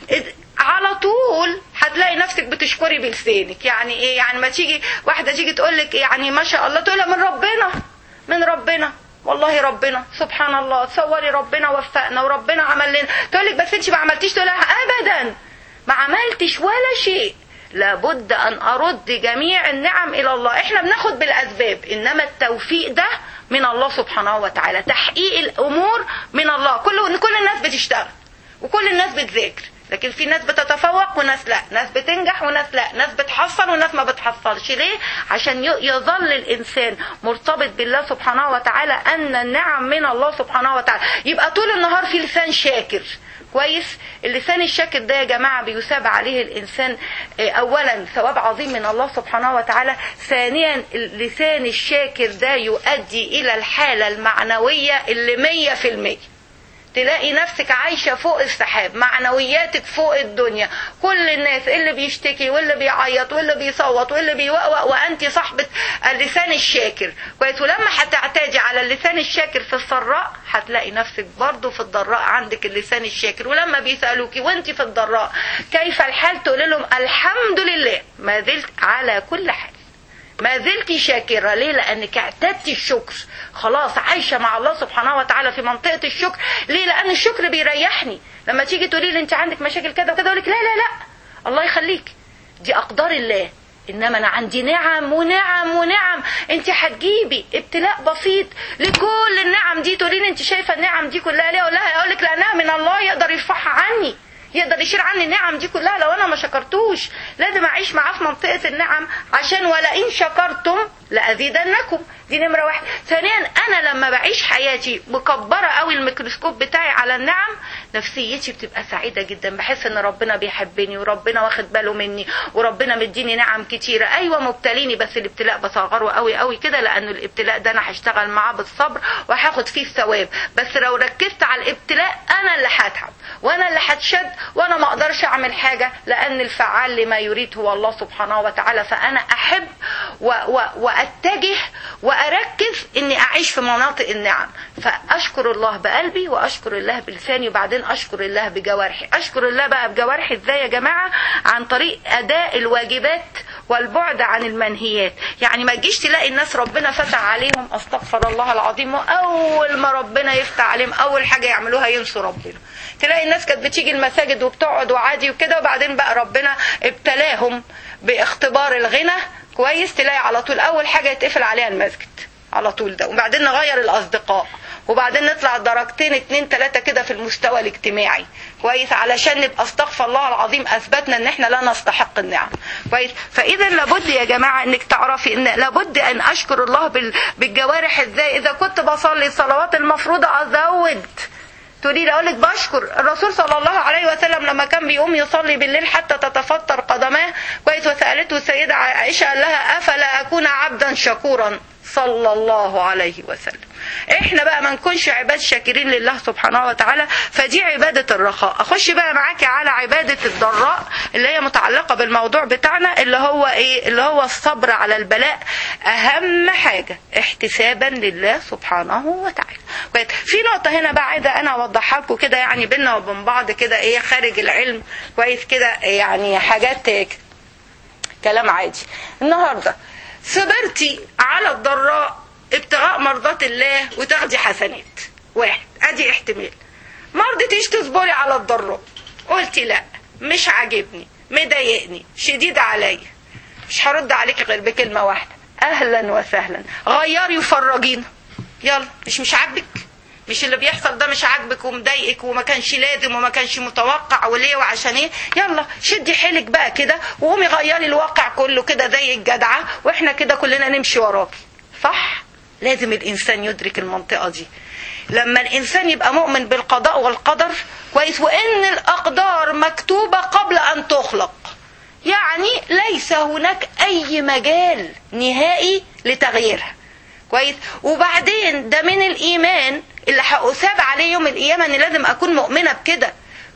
على طول هتلاقي نفسك بتشكري بلسانك يعني ايه يعني ما تيجي واحده تيجي تقول لك يعني ما شاء الله تقول من ربنا من ربنا والله ربنا سبحان الله تصوري ربنا وفقنا وربنا عمل لنا تقول لك بس انت ما عملتيش تقول لها ابدا ما عملتش ولا شيء لابد ان ارد جميع النعم الى الله احنا بناخد بالاسباب انما التوفيق ده من الله سبحانه وتعالى تحقيق الامور من الله كل كل الناس بتشتغل وكل الناس بتذاكر لكن في ناس بتتفوق وناس لا ناس بتنجح وناس لا ناس بتحصل وناس ما بتحصلش ليه عشان يظل الانسان مرتبط بالله سبحانه وتعالى ان النعم من الله سبحانه وتعالى يبقى طول النهار في لسان شاكر كويس اللسان الشاكر ده يا جماعة بيثاب عليه الإنسان أولا ثواب عظيم من الله سبحانه وتعالى ثانيا اللسان الشاكر ده يؤدي إلى الحالة المعنوية اللي مية في المية تلاقي نفسك عايشة فوق السحاب معنوياتك فوق الدنيا كل الناس اللي بيشتكي واللي بيعيط واللي بيصوت واللي بيوقوق وانت صاحبة اللسان الشاكر كويس ولما هتعتادي على اللسان الشاكر في السراء هتلاقي نفسك برضو في الضراء عندك اللسان الشاكر ولما بيسألوكي وانت في الضراء كيف الحال تقول لهم الحمد لله ما زلت على كل حال ما زلت شاكرة ليه لأنك اعتدت الشكر خلاص عايشة مع الله سبحانه وتعالى في منطقة الشكر ليه لأن الشكر بيريحني لما تيجي تقولي لي أنت عندك مشاكل كذا وكذا أقول لك لا لا لا الله يخليك دي أقدار الله انما انا عندي نعم ونعم ونعم انت هتجيبي ابتلاء بسيط لكل النعم دي تقولي لي انت شايفه النعم دي كلها ليه اقول لها اقول لك لانها من الله يقدر يرفعها عني يقدر يشيل عني النعم دي كلها لو انا ما شكرتوش لازم اعيش معاه في منطقه النعم عشان ولئن شكرتم لازيدنكم دي نمره واحد ثانيا انا لما بعيش حياتي مكبره قوي الميكروسكوب بتاعي على النعم نفسيتي بتبقى سعيده جدا بحس ان ربنا بيحبني وربنا واخد باله مني وربنا مديني نعم كتيره ايوه مبتليني بس الابتلاء بصغره قوي قوي كده لانه الابتلاء ده انا هشتغل معاه بالصبر وهاخد فيه الثواب بس لو ركزت على الابتلاء انا اللي هتعب وانا اللي هتشد وانا ما اقدرش اعمل حاجه لان الفعال لما يريد هو الله سبحانه وتعالى فانا احب و و واتجه واركز اني اعيش في مناطق النعم فاشكر الله بقلبي واشكر الله بلساني وبعدين اشكر الله بجوارحي اشكر الله بقى بجوارحي ازاي يا جماعه عن طريق اداء الواجبات والبعد عن المنهيات يعني ما تجيش تلاقي الناس ربنا فتح عليهم استغفر الله العظيم واول ما ربنا يفتح عليهم اول حاجه يعملوها ينسوا ربنا تلاقي الناس كانت بتيجي المساجد وبتقعد وعادي وكده وبعدين بقى ربنا ابتلاهم باختبار الغنى كويس تلاقي على طول اول حاجه يتقفل عليها المسجد على طول ده وبعدين نغير الاصدقاء وبعدين نطلع درجتين اتنين تلاتة كده في المستوى الاجتماعي كويس علشان نبقى استغفر الله العظيم اثبتنا ان احنا لا نستحق النعم كويس فاذا لابد يا جماعه انك تعرفي ان لابد ان اشكر الله بال- بالجوارح ازاي اذا كنت بصلي الصلوات المفروضه ازود تقولي لي اقول لك بشكر الرسول صلى الله عليه وسلم لما كان بيقوم يصلي بالليل حتى تتفطر قدماه كويس وسالته السيده عائشه قال لها افلا اكون عبدا شكورا صلى الله عليه وسلم احنا بقى ما نكونش عباد شاكرين لله سبحانه وتعالى فدي عبادة الرخاء اخش بقى معاكي على عبادة الضراء اللي هي متعلقة بالموضوع بتاعنا اللي هو ايه اللي هو الصبر على البلاء اهم حاجة احتسابا لله سبحانه وتعالى كويس في نقطة هنا بقى عايزة انا اوضحها لكم كده يعني بينا وبين بعض كده ايه خارج العلم كويس كده يعني حاجات كلام عادي النهارده صبرتي على الضراء ابتغاء مرضات الله وتاخدي حسنات واحد ادي احتمال ما رضيتيش تصبري على الضراء قلتي لا مش عاجبني مضايقني شديد عليا مش هرد عليك غير بكلمه واحده اهلا وسهلا غيري وفرجينا يلا مش مش عاجبك مش اللي بيحصل ده مش عاجبك ومضايقك وما كانش لازم وما كانش متوقع وليه وعشان ايه يلا شدي حيلك بقى كده وقومي غيري الواقع كله كده زي الجدعه واحنا كده كلنا نمشي وراكي صح لازم الانسان يدرك المنطقه دي لما الانسان يبقى مؤمن بالقضاء والقدر كويس وان الاقدار مكتوبه قبل ان تخلق يعني ليس هناك اي مجال نهائي لتغييرها كويس وبعدين ده من الايمان اللي هأثاب عليه يوم القيامه ان لازم اكون مؤمنه بكده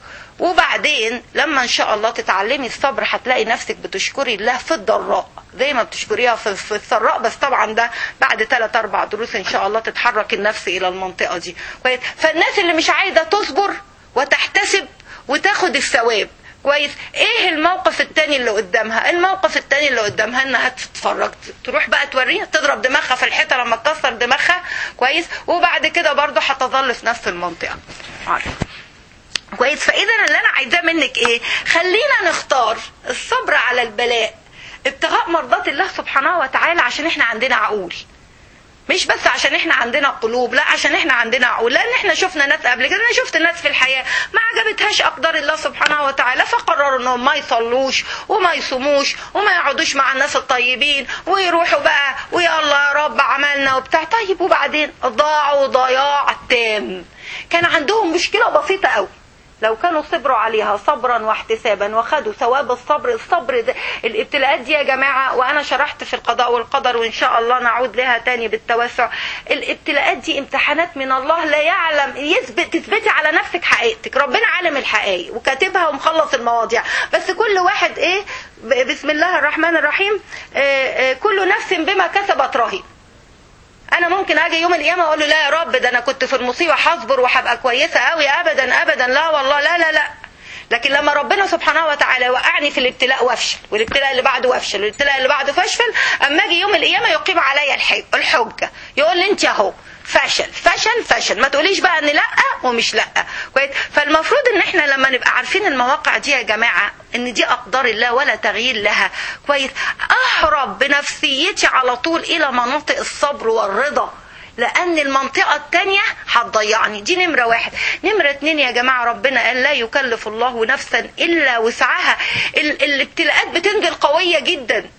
وبعدين لما ان شاء الله تتعلمي الصبر هتلاقي نفسك بتشكري الله في الضراء زي ما بتشكريها في, في السراء بس طبعا ده بعد ثلاث اربع دروس ان شاء الله تتحرك النفس الى المنطقه دي كويس فالناس اللي مش عايزه تصبر وتحتسب وتاخد الثواب كويس ايه الموقف التاني اللي قدامها الموقف التاني اللي قدامها انها تتفرج تروح بقى توريها تضرب دماغها في الحيطه لما تكسر دماغها كويس وبعد كده برضه هتظل في نفس المنطقه عارفه كويس فاذا اللي انا عايزاه منك ايه خلينا نختار الصبر على البلاء ابتغاء مرضات الله سبحانه وتعالى عشان احنا عندنا عقول مش بس عشان احنا عندنا قلوب لا عشان احنا عندنا عقول لان احنا شفنا ناس قبل كده انا شفت ناس في الحياه ما عجبتهاش اقدار الله سبحانه وتعالى فقرروا انهم ما يصلوش وما يصوموش وما يقعدوش مع الناس الطيبين ويروحوا بقى ويا الله يا رب عملنا وبتاع طيب وبعدين ضاعوا ضياع تام كان عندهم مشكله بسيطه قوي لو كانوا صبروا عليها صبرا واحتسابا وخدوا ثواب الصبر الصبر ده الابتلاءات دي يا جماعة وأنا شرحت في القضاء والقدر وإن شاء الله نعود لها تاني بالتوسع الابتلاءات دي امتحانات من الله لا يعلم يثبت تثبتي على نفسك حقيقتك ربنا عالم الحقائق وكاتبها ومخلص المواضيع بس كل واحد ايه بسم الله الرحمن الرحيم اه اه كل نفس بما كسبت رهين انا ممكن اجي يوم القيامه اقول له لا يا رب ده انا كنت في المصيبه هصبر وهبقى كويسه قوي ابدا ابدا لا والله لا لا لا لكن لما ربنا سبحانه وتعالى وقعني في الابتلاء وافشل والابتلاء اللي بعده وافشل والابتلاء اللي بعده فاشل اما اجي يوم القيامه يقيم عليا الحجه يقول لي انت اهو فشل فشل فشل ما تقوليش بقى ان لا ومش لا كويس فالمفروض ان احنا لما نبقى عارفين المواقع دي يا جماعه ان دي اقدار الله ولا تغيير لها كويس اهرب بنفسيتي على طول الى مناطق الصبر والرضا لان المنطقه التانية هتضيعني دي نمره واحد نمره اتنين يا جماعه ربنا قال لا يكلف الله نفسا الا وسعها الابتلاءات بتنزل قويه جدا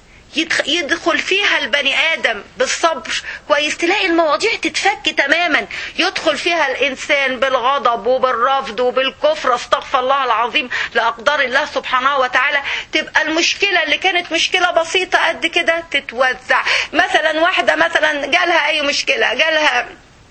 يدخل فيها البني ادم بالصبر كويس تلاقي المواضيع تتفك تماما يدخل فيها الانسان بالغضب وبالرفض وبالكفر استغفر الله العظيم لاقدار الله سبحانه وتعالى تبقى المشكله اللي كانت مشكله بسيطه قد كده تتوزع مثلا واحده مثلا جالها اي مشكله جالها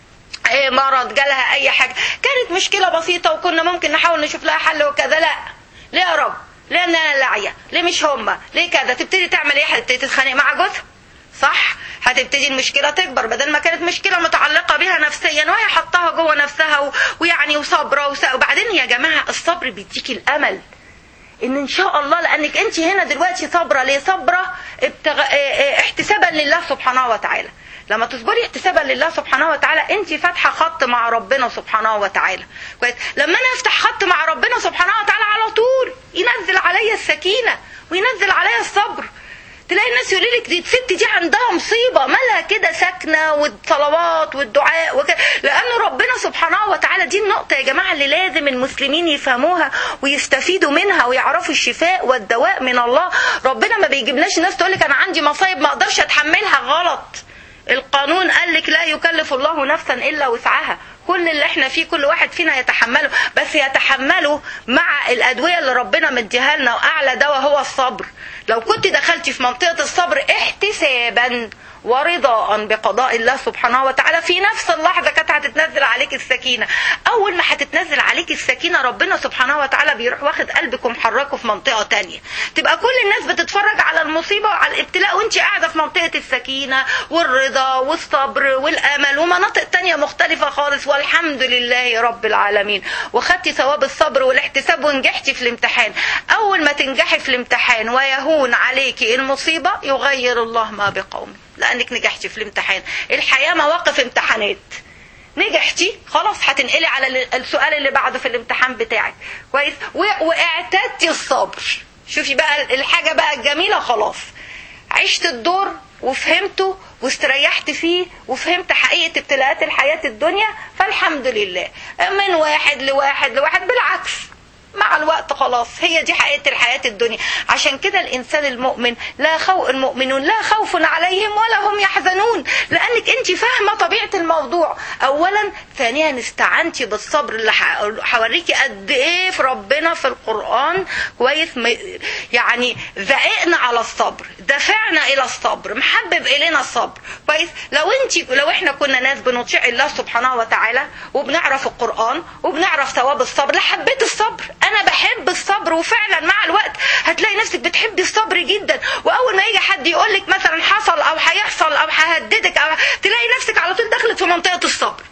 اي مرض جالها اي حاجه كانت مشكله بسيطه وكنا ممكن نحاول نشوف لها حل وكذا لا ليه يا رب ليه انا لاعيه ليه مش هما ليه كذا تبتدي تعمل ايه هتبتدي تتخانق مع جوزها صح هتبتدي المشكلة تكبر بدل ما كانت مشكلة متعلقة بها نفسيا وهي حطها جوه نفسها و... ويعني وصبرة وس... وبعدين يا جماعة الصبر بيديك الأمل ان ان شاء الله لانك انت هنا دلوقتي صابرة ليه صبرة ابتغ... احتسابا لله سبحانه وتعالى لما تصبري احتسابا لله سبحانه وتعالى انت فاتحه خط مع ربنا سبحانه وتعالى كويس لما انا افتح خط مع ربنا سبحانه وتعالى على طول ينزل عليا السكينه وينزل عليا الصبر تلاقي الناس يقولوا لك دي الست دي عندها مصيبه مالها كده ساكنه والصلوات والدعاء وكده لان ربنا سبحانه وتعالى دي النقطه يا جماعه اللي لازم المسلمين يفهموها ويستفيدوا منها ويعرفوا الشفاء والدواء من الله ربنا ما بيجيبناش ناس تقول لك انا عندي مصايب ما اقدرش اتحملها غلط القانون قال لك لا يكلف الله نفسا الا وسعها كل اللي احنا فيه كل واحد فينا يتحمله بس يتحمله مع الادويه اللي ربنا مديها لنا واعلى دواء هو الصبر لو كنت دخلتي في منطقه الصبر احتسابا ورضاء بقضاء الله سبحانه وتعالى في نفس اللحظة كانت هتتنزل عليك السكينة أول ما هتتنزل عليك السكينة ربنا سبحانه وتعالى بيروح واخد قلبك ومحركه في منطقة تانية تبقى كل الناس بتتفرج على المصيبة وعلى الابتلاء وانت قاعدة في منطقة السكينة والرضا والصبر والأمل ومناطق تانية مختلفة خالص والحمد لله رب العالمين وخدتي ثواب الصبر والاحتساب ونجحتي في الامتحان أول ما تنجحي في الامتحان ويهون عليكي المصيبة يغير الله ما بقوم لانك نجحتي في الامتحان الحياه مواقف امتحانات نجحتي خلاص هتنقلي على السؤال اللي بعده في الامتحان بتاعك كويس واعتدتي الصبر شوفي بقى الحاجه بقى الجميله خلاص عشت الدور وفهمته واستريحت فيه وفهمت حقيقه ابتلاءات الحياه الدنيا فالحمد لله من واحد لواحد لواحد بالعكس مع الوقت خلاص هي دي حقيقة الحياة الدنيا عشان كده الإنسان المؤمن لا خوف المؤمنون لا خوف عليهم ولا هم يحزنون لأنك أنت فاهمة طبيعة الموضوع أولا ثانيا استعنتي بالصبر اللي حوريكي قد إيه في ربنا في القرآن كويس يعني ذائقنا على الصبر دفعنا إلى الصبر محبب إلينا الصبر كويس لو أنت لو إحنا كنا ناس بنطيع الله سبحانه وتعالى وبنعرف القرآن وبنعرف ثواب الصبر لحبيت الصبر انا بحب الصبر وفعلا مع الوقت هتلاقي نفسك بتحبي الصبر جدا واول ما يجي حد يقول لك مثلا حصل او هيحصل او ههددك او تلاقي نفسك على طول دخلت في منطقه الصبر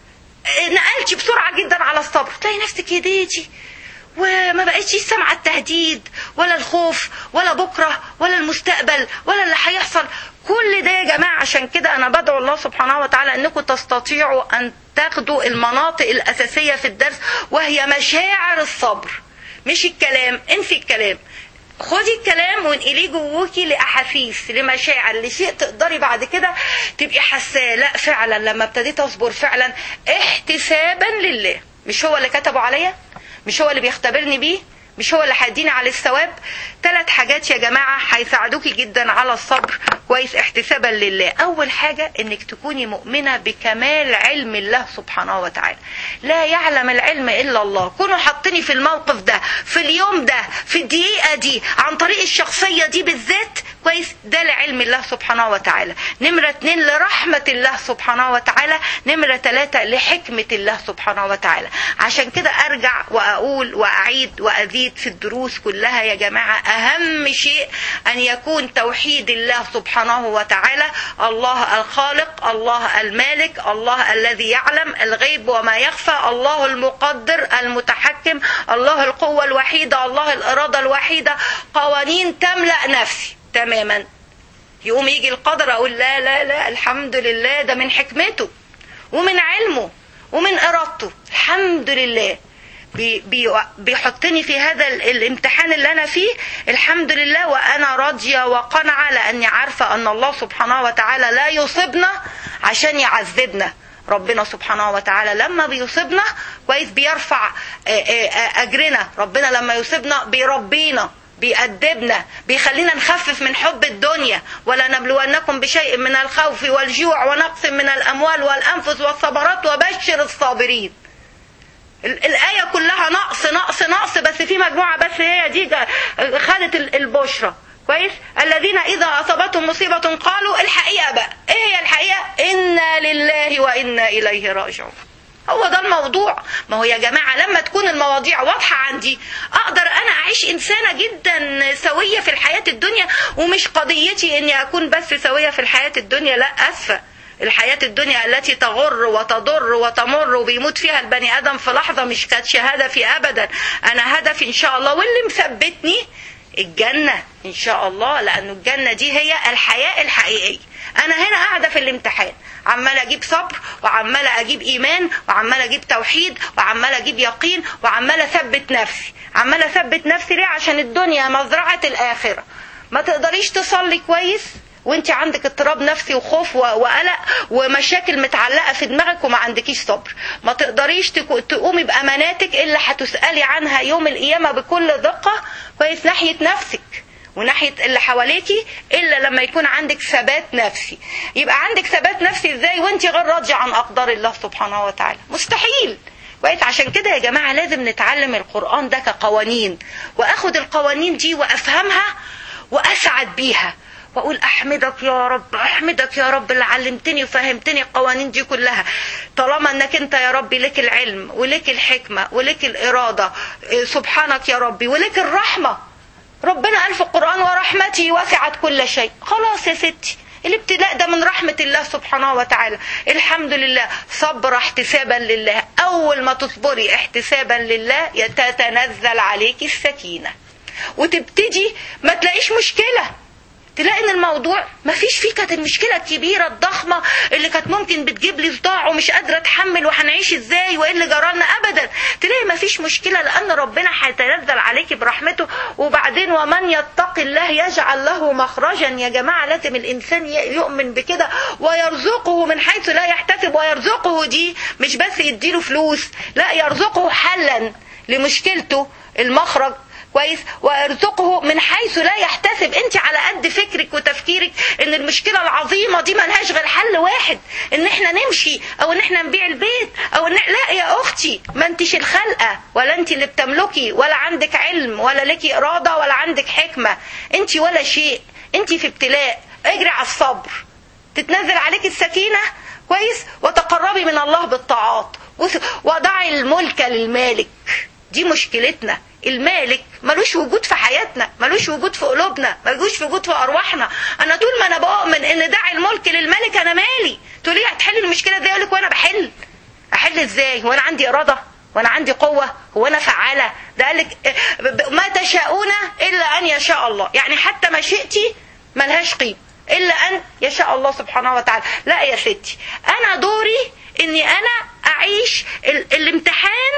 نقلتي بسرعه جدا على الصبر تلاقي نفسك هديتي وما بقتش سامعه التهديد ولا الخوف ولا بكره ولا المستقبل ولا اللي هيحصل كل ده يا جماعه عشان كده انا بدعو الله سبحانه وتعالى انكم تستطيعوا ان تاخدوا المناطق الاساسيه في الدرس وهي مشاعر الصبر مش الكلام انسي الكلام خدي الكلام وانقليه جواكي لاحاسيس لمشاعر لشيء تقدري بعد كده تبقي حاساه لا فعلا لما ابتديت اصبر فعلا احتسابا لله مش هو اللي كتبه عليا مش هو اللي بيختبرني بيه مش هو اللي هيديني على الثواب ثلاث حاجات يا جماعة هيساعدوكي جدا على الصبر كويس احتسابا لله اول حاجة انك تكوني مؤمنة بكمال علم الله سبحانه وتعالى لا يعلم العلم الا الله كونوا حاطيني في الموقف ده في اليوم ده في الدقيقة دي عن طريق الشخصية دي بالذات كويس ده لعلم الله سبحانه وتعالى نمرة اتنين لرحمة الله سبحانه وتعالى نمرة ثلاثة لحكمة الله سبحانه وتعالى عشان كده ارجع واقول واعيد وازيد في الدروس كلها يا جماعة اهم شيء ان يكون توحيد الله سبحانه وتعالى الله الخالق الله المالك الله الذي يعلم الغيب وما يخفى الله المقدر المتحكم الله القوة الوحيدة الله الإرادة الوحيدة قوانين تملأ نفسي تماما يقوم يجي القدر أقول لا لا لا الحمد لله ده من حكمته ومن علمه ومن إرادته الحمد لله بي بي بيحطني في هذا الامتحان اللي انا فيه الحمد لله وانا راضيه وقنعه لاني عارفه ان الله سبحانه وتعالى لا يصيبنا عشان يعذبنا ربنا سبحانه وتعالى لما بيصيبنا كويس بيرفع اجرنا ربنا لما يصيبنا بيربينا بيأدبنا بيخلينا نخفف من حب الدنيا ولا نبلونكم بشيء من الخوف والجوع ونقص من الأموال والأنفس والصبرات وبشر الصابرين الآية كلها نقص نقص نقص بس في مجموعة بس هي دي خدت البشرة كويس الذين إذا أصابتهم مصيبة قالوا الحقيقة بقى إيه هي الحقيقة إنا لله وإنا إليه راجعون هو ده الموضوع ما هو يا جماعة لما تكون المواضيع واضحة عندي أقدر أنا أعيش إنسانة جدا سوية في الحياة الدنيا ومش قضيتي إني أكون بس سوية في الحياة الدنيا لا أسفة الحياة الدنيا التي تغر وتضر وتمر وبيموت فيها البني آدم في لحظة مش كانتش هدفي أبدا أنا هدفي إن شاء الله واللي مثبتني الجنة إن شاء الله لأنه الجنة دي هي الحياة الحقيقية أنا هنا قاعدة في الامتحان عمال أجيب صبر وعمال أجيب إيمان وعمال أجيب توحيد وعمال أجيب يقين وعمال أثبت نفسي عمال أثبت نفسي ليه عشان الدنيا مزرعة الآخرة ما تقدريش تصلي كويس وانت عندك اضطراب نفسي وخوف و- وقلق ومشاكل متعلقه في دماغك وما عندكيش صبر ما تقدريش تكو- تقومي باماناتك اللي هتسالي عنها يوم القيامه بكل دقه كويس ناحيه نفسك وناحيه اللي حواليكي الا لما يكون عندك ثبات نفسي يبقى عندك ثبات نفسي ازاي وانت غير راضيه عن اقدار الله سبحانه وتعالى مستحيل كويس عشان كده يا جماعه لازم نتعلم القران ده كقوانين واخد القوانين دي وافهمها واسعد بيها واقول احمدك يا رب احمدك يا رب اللي علمتني وفهمتني القوانين دي كلها طالما انك انت يا ربي لك العلم ولك الحكمه ولك الاراده إيه، سبحانك يا ربي ولك الرحمه ربنا قال في القرآن ورحمتي وسعت كل شيء خلاص يا ستي الابتلاء ده من رحمة الله سبحانه وتعالى الحمد لله صبر احتسابا لله أول ما تصبري احتسابا لله تتنزل عليك السكينة وتبتدي ما تلاقيش مشكلة تلاقي ان الموضوع ما فيش فيه كانت المشكله الكبيره الضخمه اللي كانت ممكن بتجيب لي صداع ومش قادره اتحمل وهنعيش ازاي وايه اللي جرالنا ابدا تلاقي ما فيش مشكله لان ربنا هيتنزل عليكي برحمته وبعدين ومن يتق الله يجعل له مخرجا يا جماعه لازم الانسان ي- يؤمن بكده ويرزقه من حيث لا يحتسب ويرزقه دي مش بس يديله فلوس لا يرزقه حلا لمشكلته المخرج كويس ويرزقه من حيث لا يحتسب انت على قد فكرك وتفكيرك ان المشكله العظيمه دي ملهاش غير حل واحد ان احنا نمشي او ان احنا نبيع البيت او ان لا يا اختي ما انتش الخلقه ولا انت اللي بتملكي ولا عندك علم ولا لك اراده ولا عندك حكمه انت ولا شيء انت في ابتلاء اجري على الصبر تتنزل عليك السكينه كويس وتقربي من الله بالطاعات بص- وضعي الملك للمالك دي مشكلتنا المالك ملوش وجود في حياتنا ملوش وجود في قلوبنا ملوش وجود في ارواحنا انا طول ما انا بؤمن ان داعي الملك للملك انا مالي تقولي لي هتحل المشكله دي اقول لك وانا بحل احل ازاي وانا عندي اراده وانا عندي قوه هو انا فعاله ده قال لك ما تشاءون الا ان يشاء الله يعني حتى مشيئتي ملهاش قيمه الا ان يشاء الله سبحانه وتعالى لا يا ستي انا دوري اني انا اعيش ال- الامتحان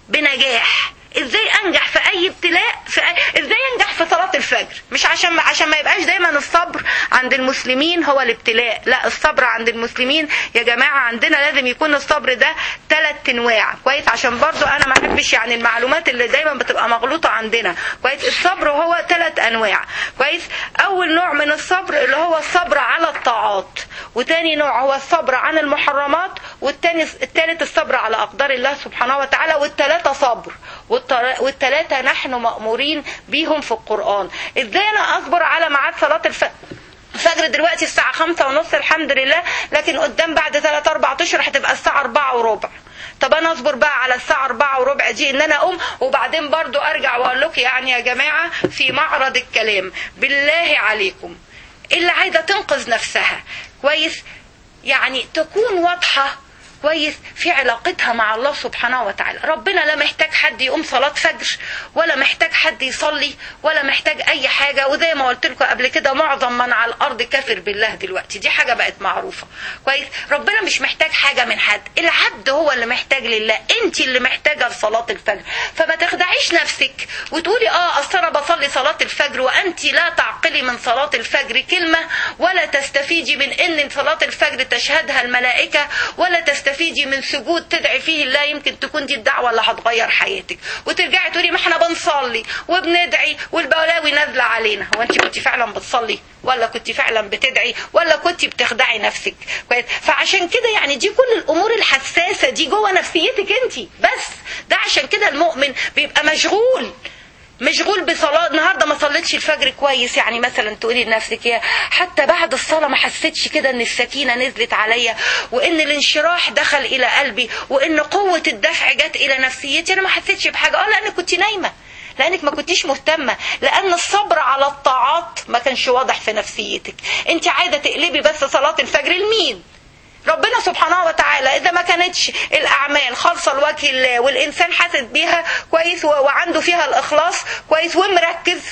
بنجاح ازاي انجح في اي ابتلاء في أي... ازاي انجح في صلاه الفجر مش عشان ما عشان ما يبقاش دايما الصبر عند المسلمين هو الابتلاء لا الصبر عند المسلمين يا جماعه عندنا لازم يكون الصبر ده ثلاث انواع كويس عشان برضو انا ما احبش يعني المعلومات اللي دايما بتبقى مغلوطه عندنا كويس الصبر هو ثلاث انواع كويس اول نوع من الصبر اللي هو الصبر على الطاعات وتاني نوع هو الصبر عن المحرمات والتاني التالت الصبر على اقدار الله سبحانه وتعالى والتلاته صبر والتر- والتلاته نحن مامورين بيهم في القران ازاي انا اصبر على ميعاد صلاه الفجر الفجر دلوقتي الساعة خمسة ونص الحمد لله لكن قدام بعد ثلاث أربع أشهر هتبقى الساعة أربعة وربع طب أنا أصبر بقى على الساعة أربعة وربع دي إن أنا أقوم وبعدين برضو أرجع وأقول لكم يعني يا جماعة في معرض الكلام بالله عليكم اللي عايزة تنقذ نفسها كويس يعني تكون واضحة كويس في علاقتها مع الله سبحانه وتعالى ربنا لا محتاج حد يقوم صلاة فجر ولا محتاج حد يصلي ولا محتاج اي حاجة وزي ما قلت لكم قبل كده معظم من على الارض كافر بالله دلوقتي دي حاجة بقت معروفة كويس ربنا مش محتاج حاجة من حد العبد هو اللي محتاج لله انت اللي محتاجة لصلاة الفجر فما تخدعيش نفسك وتقولي اه اصل انا بصلي صلاة الفجر وانت لا تعقلي من صلاة الفجر كلمة ولا تستفيدي من ان صلاة الفجر تشهدها الملائكة ولا تستفيدي من سجود تدعي فيه الله يمكن تكون دي الدعوة اللي هتغير حياتك وترجعي تقولي ما احنا بنصلي وبندعي والبلاوي نازلة علينا هو انت كنت فعلا بتصلي ولا كنت فعلا بتدعي ولا كنت بتخدعي نفسك كويس فعشان كده يعني دي كل الامور الحساسة دي جوه نفسيتك انت بس ده عشان كده المؤمن بيبقى مشغول مشغول بصلاة النهارده ما صليتش الفجر كويس يعني مثلا تقولي لنفسك يا حتى بعد الصلاة ما حسيتش كده ان السكينة نزلت عليا وان الانشراح دخل الى قلبي وان قوة الدفع جت الى نفسيتي انا ما حسيتش بحاجة اه لان كنت نايمة لانك ما كنتيش مهتمة لان الصبر على الطاعات ما كانش واضح في نفسيتك انت عايزة تقلبي بس صلاة الفجر لمين ربنا سبحانه وتعالى اذا ما كانتش الاعمال خالصه لوجه الله والانسان حاسس بيها كويس و- وعنده فيها الاخلاص كويس ومركز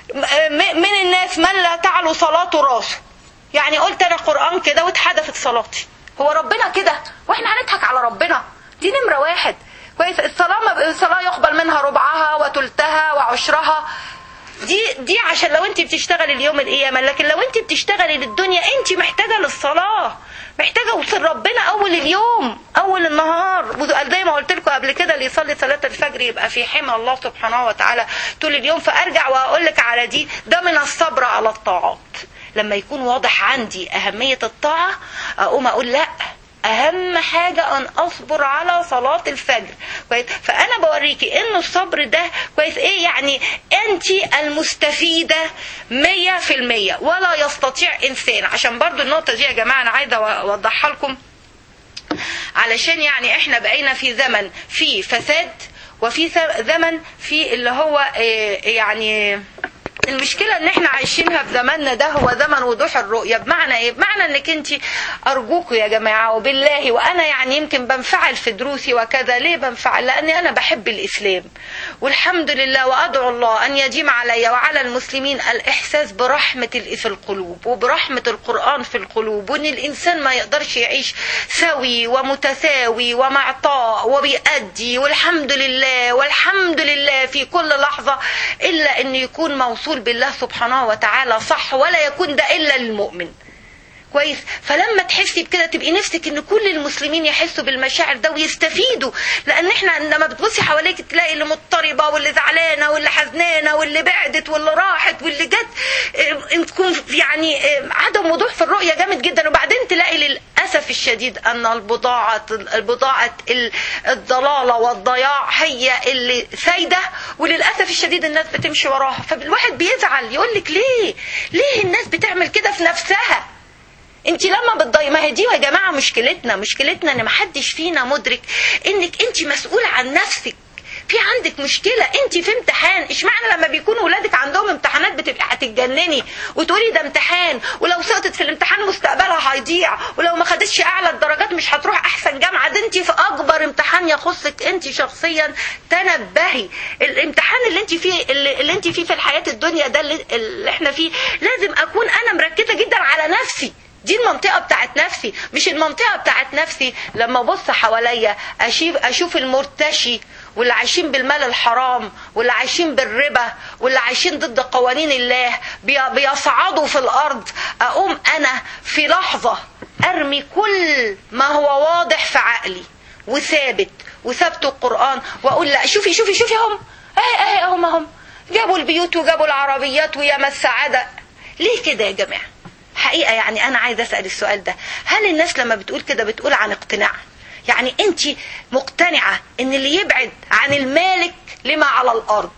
م- من الناس من لا تعلو صلاته راسه يعني قلت انا قران كده واتحدثت صلاتي هو ربنا كده واحنا هنضحك على ربنا دي نمره واحد كويس الصلاه ما- الصلاه يقبل منها ربعها وثلثها وعشرها دي دي عشان لو انت بتشتغلي اليوم القيامه لكن لو انت بتشتغلي للدنيا انت محتاجه للصلاه محتاجه وصل ربنا اول اليوم اول النهار زي ما قلت لكم قبل كده اللي يصلي صلاه الفجر يبقى في حمى الله سبحانه وتعالى طول اليوم فارجع واقول لك على دي ده من الصبر على الطاعات لما يكون واضح عندي اهميه الطاعه اقوم اقول لا اهم حاجة ان اصبر على صلاة الفجر كويس فانا بوريكي ان الصبر ده كويس ايه يعني انت المستفيدة مية في المية ولا يستطيع انسان عشان برضو النقطة دي يا جماعة انا عايزة اوضحها لكم علشان يعني احنا بقينا في زمن في فساد وفي زمن في اللي هو يعني المشكله ان احنا عايشينها في زماننا ده هو زمن وضوح الرؤيه بمعنى ايه بمعنى انك انت ارجوكوا يا جماعه وبالله وانا يعني يمكن بنفعل في دروسي وكذا ليه بنفعل لاني انا بحب الاسلام والحمد لله وادعو الله ان يديم علي وعلى المسلمين الاحساس برحمه في القلوب وبرحمه القران في القلوب وان الانسان ما يقدرش يعيش سوي ومتساوي ومعطاء وبيأدي والحمد لله والحمد لله في كل لحظه الا ان يكون موصول الرسول بالله سبحانه وتعالى صح ولا يكون ده الا للمؤمن كويس فلما تحسي بكده تبقي نفسك ان كل المسلمين يحسوا بالمشاعر ده ويستفيدوا لان احنا لما بتبصي حواليك تلاقي اللي مضطربه واللي زعلانه واللي حزنانه واللي بعدت واللي راحت واللي جت تكون يعني عدم وضوح في الرؤيه جامد جدا وبعدين تلاقي للاسف الشديد ان البضاعه البضاعه الضلاله والضياع هي اللي سايده وللاسف الشديد الناس بتمشي وراها فالواحد بيزعل يقول لك ليه ليه الناس بتعمل كده في نفسها انت لما بتضيع ما هي دي يا جماعه مشكلتنا مشكلتنا ان محدش فينا مدرك انك انت مسؤوله عن نفسك في عندك مشكلة انت في امتحان اشمعنى لما بيكون ولادك عندهم امتحانات بتبقي هتتجنني وتقولي ده امتحان ولو سقطت في الامتحان مستقبلها هيضيع ولو ما خدتش اعلى الدرجات مش هتروح احسن جامعة ده انت في اكبر امتحان يخصك انت شخصيا تنبهي الامتحان اللي انت فيه اللي, اللي انت فيه في الحياة الدنيا ده اللي, اللي احنا فيه لازم اكون انا مركزة جدا على نفسي دي المنطقة بتاعت نفسي مش المنطقة بتاعت نفسي لما ابص حواليا اشوف اشوف المرتشي واللي عايشين بالمال الحرام واللي عايشين بالربا واللي عايشين ضد قوانين الله بيصعدوا في الارض اقوم انا في لحظة ارمي كل ما هو واضح في عقلي وثابت وثبت القرآن واقول لا شوفي شوفي شوفي هم اهي اهي هم هم جابوا البيوت وجابوا العربيات وياما السعادة ليه كده يا جماعه حقيقة يعني أنا عايزة أسأل السؤال ده هل الناس لما بتقول كده بتقول عن اقتناع يعني أنت مقتنعة أن اللي يبعد عن المالك لما على الأرض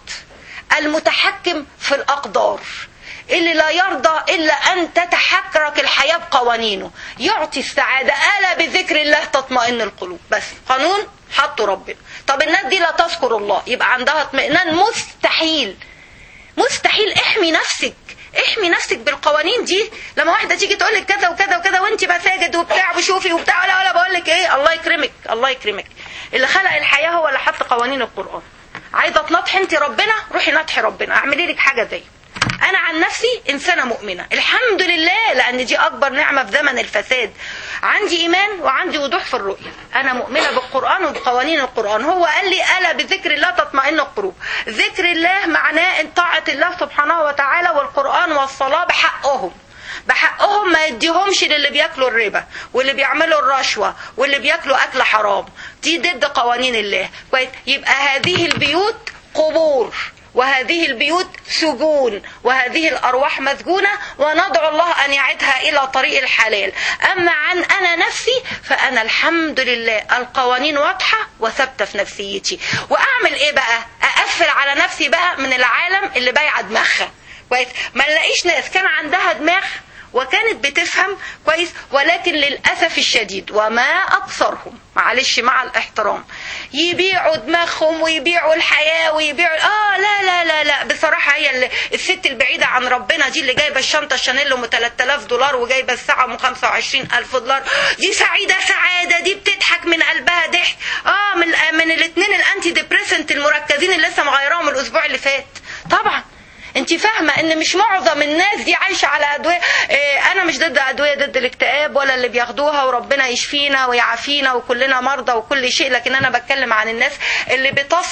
المتحكم في الأقدار اللي لا يرضى إلا أن تتحرك الحياة بقوانينه يعطي السعادة ألا بذكر الله تطمئن القلوب بس قانون حطه ربنا طب الناس دي لا تذكر الله يبقى عندها اطمئنان مستحيل مستحيل احمي نفسك احمي نفسك بالقوانين دي لما واحده تيجي تقول لك كذا وكذا وكذا وانت مساجد وبتاع وشوفي وبتاع ولا ولا بقول لك ايه الله يكرمك الله يكرمك اللي خلق الحياه هو اللي حط قوانين القران عايزه تنطحي انت ربنا روحي نطحي ربنا اعملي لك حاجه زيه انا عن نفسي انسانه مؤمنه الحمد لله لان دي اكبر نعمه في زمن الفساد عندي ايمان وعندي وضوح في الرؤيه انا مؤمنه بالقران وبقوانين القران هو قال لي الا بذكر الله تطمئن القلوب ذكر الله معناه ان طاعه الله سبحانه وتعالى والقران والصلاه بحقهم بحقهم ما يديهمش للي بياكلوا الربا واللي بيعملوا الرشوة واللي بياكلوا أكل حرام دي ضد قوانين الله كويس يبقى هذه البيوت قبور وهذه البيوت سجون وهذه الأرواح مسجونة وندعو الله أن يعدها إلى طريق الحلال أما عن أنا نفسي فأنا الحمد لله القوانين واضحة وثابتة في نفسيتي وأعمل إيه بقى أقفل على نفسي بقى من العالم اللي بايعة دماغها كويس ما نلاقيش ناس كان عندها دماغ وكانت بتفهم كويس ولكن للأسف الشديد وما أكثرهم معلش مع الاحترام يبيعوا دماغهم ويبيعوا الحياة ويبيعوا آه لا لا لا لا بصراحة هي اللي الست البعيدة عن ربنا دي اللي جايبة الشنطة شانيل ام 3000 دولار وجايبة الساعة ام 25000 دولار دي سعيدة سعادة دي بتضحك من قلبها ضحك اه من من الاثنين الانتي ديبريسنت المركزين اللي لسه مغيراهم الاسبوع اللي فات طبعا انت فاهمة ان مش معظم الناس دي عايشة على ادوية اه انا مش ضد ادوية ضد الاكتئاب ولا اللي بياخدوها وربنا يشفينا ويعافينا وكلنا مرضى وكل شيء لكن انا بتكلم عن الناس اللي بتصل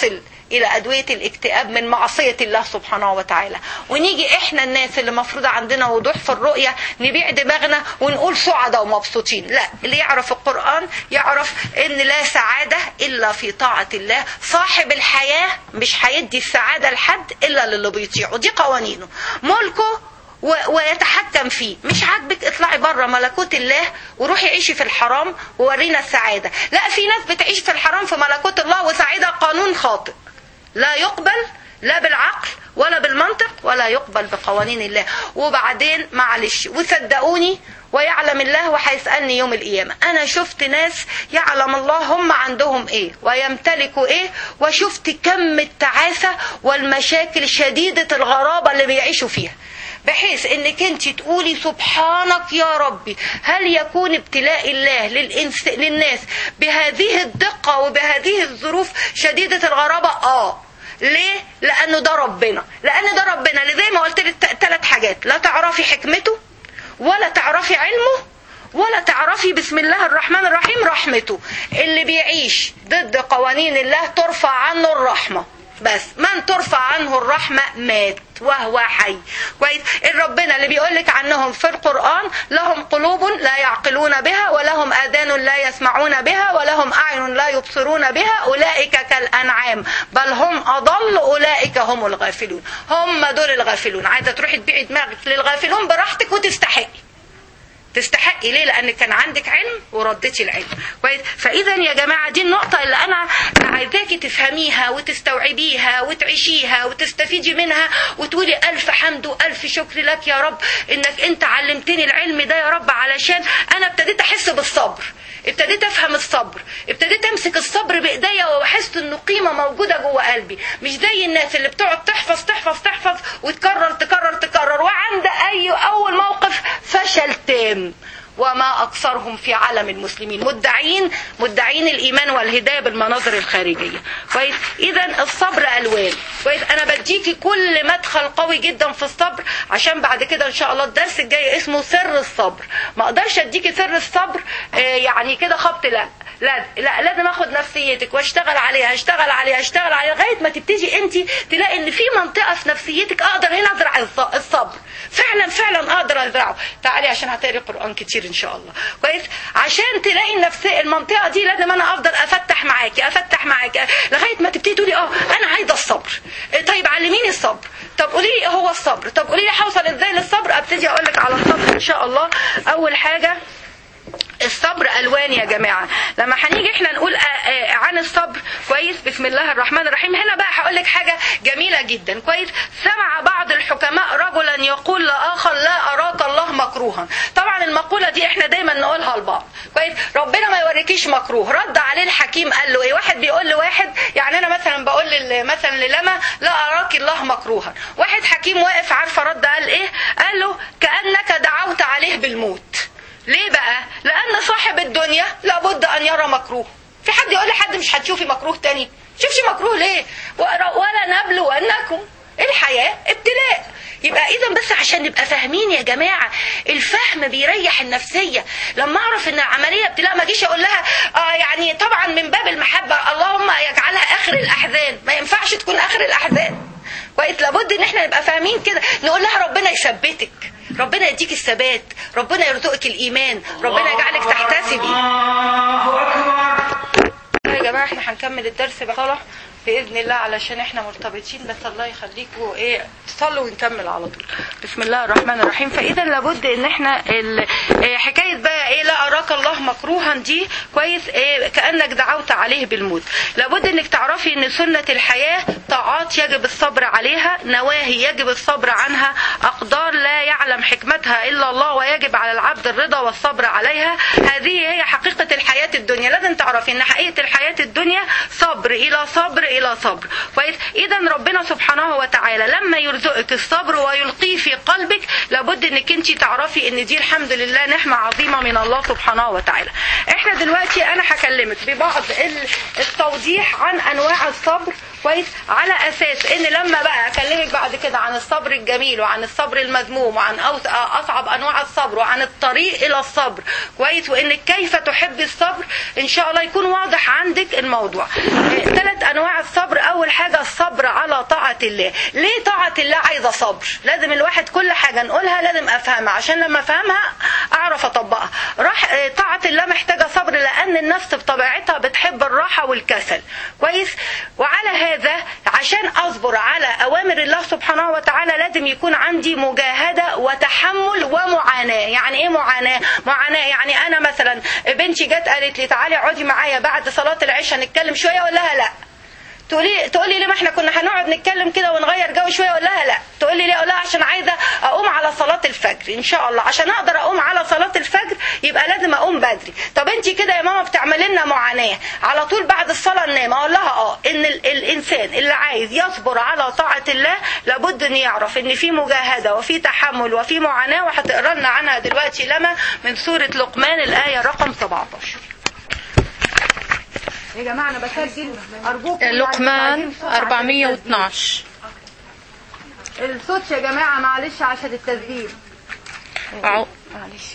الى ادويه الاكتئاب من معصيه الله سبحانه وتعالى ونيجي احنا الناس اللي مفروض عندنا وضوح في الرؤيه نبيع دماغنا ونقول سعداء ومبسوطين لا اللي يعرف القران يعرف ان لا سعاده الا في طاعه الله صاحب الحياه مش هيدي السعاده لحد الا للي بيطيعه دي قوانينه ملكه و- ويتحكم فيه مش عاجبك اطلعي بره ملكوت الله وروحي عيشي في الحرام وورينا السعاده لا في ناس بتعيش في الحرام في ملكوت الله وسعيده قانون خاطئ لا يقبل لا بالعقل ولا بالمنطق ولا يقبل بقوانين الله وبعدين معلش وصدقوني ويعلم الله وهيسألني يوم القيامة أنا شفت ناس يعلم الله هم عندهم إيه ويمتلكوا إيه وشفت كم التعاسة والمشاكل شديدة الغرابة اللي بيعيشوا فيها بحيث انك انت تقولي سبحانك يا ربي هل يكون ابتلاء الله للإنس... للناس بهذه الدقة وبهذه الظروف شديدة الغرابة اه ليه؟ لأنه ده ربنا، لأن ده ربنا اللي زي ما قلت لك ثلاث حاجات، لا تعرفي حكمته ولا تعرفي علمه ولا تعرفي بسم الله الرحمن الرحيم رحمته اللي بيعيش ضد قوانين الله ترفع عنه الرحمة بس من ترفع عنه الرحمة مات وهو حي كويس ربنا اللي بيقول لك عنهم في القرآن لهم قلوب لا يعقلون بها ولهم آذان لا يسمعون بها ولهم أعين لا يبصرون بها أولئك كالأنعام بل هم أضل أولئك هم الغافلون هم دول الغافلون عايزة تروحي تبيعي دماغك للغافلون براحتك وتستحقي تستحقي ليه لان كان عندك علم ورديتي العلم كويس فاذا يا جماعه دي النقطه اللي انا عايزاكي تفهميها وتستوعبيها وتعيشيها وتستفيدي منها وتقولي الف حمد والف شكر لك يا رب انك انت علمتني العلم ده يا رب علشان انا ابتديت احس بالصبر ابتديت افهم الصبر ابتديت امسك الصبر بايديا واحس انه قيمه موجوده جوه قلبي مش زي الناس اللي بتقعد تحفظ تحفظ تحفظ وتكرر تكرر تكرر وعند اي اول موقف فشل تام وما اكثرهم في عالم المسلمين مدعين مدعين الايمان والهدايه بالمناظر الخارجيه كويس اذا الصبر الوان كويس انا بديكي كل مدخل قوي جدا في الصبر عشان بعد كده ان شاء الله الدرس الجاي اسمه سر الصبر ما اقدرش اديكي سر الصبر آه، يعني كده خبط لا لا لا لازم اخد نفسيتك واشتغل عليها اشتغل عليها اشتغل عليها لغايه ما تبتدي انت تلاقي ان في منطقه في نفسيتك اقدر هنا ازرع الص- الصبر فعلا فعلا اقدر ازرعه تعالي عشان هتقري قران كتير ان شاء الله كويس عشان تلاقي النفس المنطقه دي لازم انا افضل افتح معاكي افتح معاكي لغايه ما تبتدي تقولي اه انا عايزه الصبر طيب علميني الصبر طب قولي لي ايه هو الصبر طب قولي لي هوصل ازاي للصبر ابتدي اقول لك على الصبر ان شاء الله اول حاجه الصبر الوان يا جماعه لما هنيجي احنا نقول آه، آه، عن الصبر كويس بسم الله الرحمن الرحيم هنا بقى هقول لك حاجه جميله جدا كويس سمع بعض الحكماء رجلا يقول لاخر لا اراك الله مكروها طبعا المقوله دي احنا دايما نقولها لبعض كويس ربنا ما يوريكيش مكروه رد عليه الحكيم قال له ايه واحد بيقول لواحد يعني انا مثلا بقول لل- مثلا للما لا اراك الله مكروها واحد حكيم واقف عارفه رد قال ايه قال له كانك دعوت عليه بالموت ليه بقى؟ لأن صاحب الدنيا لابد أن يرى مكروه. في حد يقول لحد مش هتشوفي مكروه تاني؟ شوفش مكروه ليه؟ وأرى- ولا نبلونكم الحياة ابتلاء. يبقى إذا بس عشان نبقى فاهمين يا جماعة الفهم بيريح النفسية لما أعرف إن عملية ابتلاء ما أجيش أقول لها آه يعني طبعا من باب المحبة اللهم يجعلها آخر الأحزان ما ينفعش تكون آخر الأحزان. كويس لابد ان احنا نبقى فاهمين كده نقول لها ربنا يثبتك ربنا يديك الثبات ربنا يرزقك الايمان ربنا يجعلك تحتسبي الله أكبر يا جماعه احنا هنكمل الدرس بصلاه باذن الله علشان احنا مرتبطين بس الله يخليكم ايه تصلوا ونكمل على طول بسم الله الرحمن الرحيم فاذا لابد ان احنا ال- إيه حكايه بقى ايه لا اراك الله مكروها دي كويس إيه كانك دعوت عليه بالموت لابد انك تعرفي ان سنه الحياه طاعات يجب الصبر عليها نواهي يجب الصبر عنها اقدار لا يعلم حكمتها الا الله ويجب على العبد الرضا والصبر عليها هذه هي حقيقه الحياه الدنيا لازم تعرفي ان حقيقه الحياه الدنيا صبر الى صبر الى صبر كويس اذا ربنا سبحانه وتعالى لما يرزقك الصبر ويلقيه في قلبك لابد انك انت تعرفي ان دي الحمد لله نعمه عظيمه من الله سبحانه وتعالى احنا دلوقتي انا هكلمك ببعض ال- التوضيح عن انواع الصبر كويس على اساس ان لما بقى اكلمك بعد كده عن الصبر الجميل وعن الصبر المذموم وعن أوس- اصعب انواع الصبر وعن الطريق الى الصبر كويس وانك كيف تحب الصبر ان شاء الله يكون واضح عندك الموضوع ثلاث انواع الصبر اول حاجه الصبر على طاعه الله ليه طاعه الله عايزه صبر لازم الواحد كل حاجه نقولها لازم افهمها عشان لما افهمها اعرف اطبقها راح آه، طاعه الله محتاجه صبر لان النفس بطبيعتها بتحب الراحه والكسل كويس وعلى هذا عشان اصبر على اوامر الله سبحانه وتعالى لازم يكون عندي مجاهده وتحمل ومعاناه يعني ايه معاناه معاناه يعني انا مثلا بنتي جت قالت لي تعالي اقعدي معايا بعد صلاه العشاء نتكلم شويه اقول لها لا تقولي تقولي ليه ما احنا كنا هنقعد نتكلم كده ونغير جو شويه اقول لها لا تقول لي ليه اقول لها عشان عايزه اقوم على صلاه الفجر ان شاء الله عشان اقدر اقوم على صلاه الفجر يبقى لازم اقوم بدري طب انت كده يا ماما بتعملي لنا معاناه على طول بعد الصلاه ننام اقول لها اه ان ال- الانسان اللي عايز يصبر على طاعه الله لابد ان يعرف ان في مجاهده وفي تحمل وفي معاناه وهتقرا لنا عنها دلوقتي لما من سوره لقمان الايه رقم 17 يا جماعه انا بسجل ارجوكم يعني لقمان بعدين صوت عشان 412 التسجيل. الصوت يا جماعه معلش عشان التسجيل أعو- معلش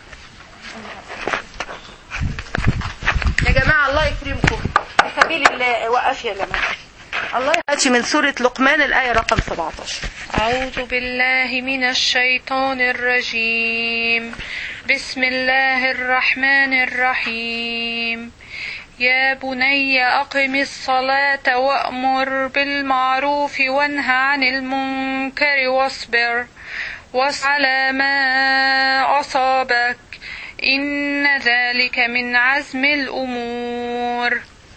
يا جماعه الله يكرمكم في سبيل الله وقف يا جماعه الله يأتي من سورة لقمان الآية رقم 17 أعوذ بالله من الشيطان الرجيم بسم الله الرحمن الرحيم يا بني أقم الصلاة وأمر بالمعروف وانه عن المنكر واصبر واصبر على ما أصابك إن ذلك من عزم الأمور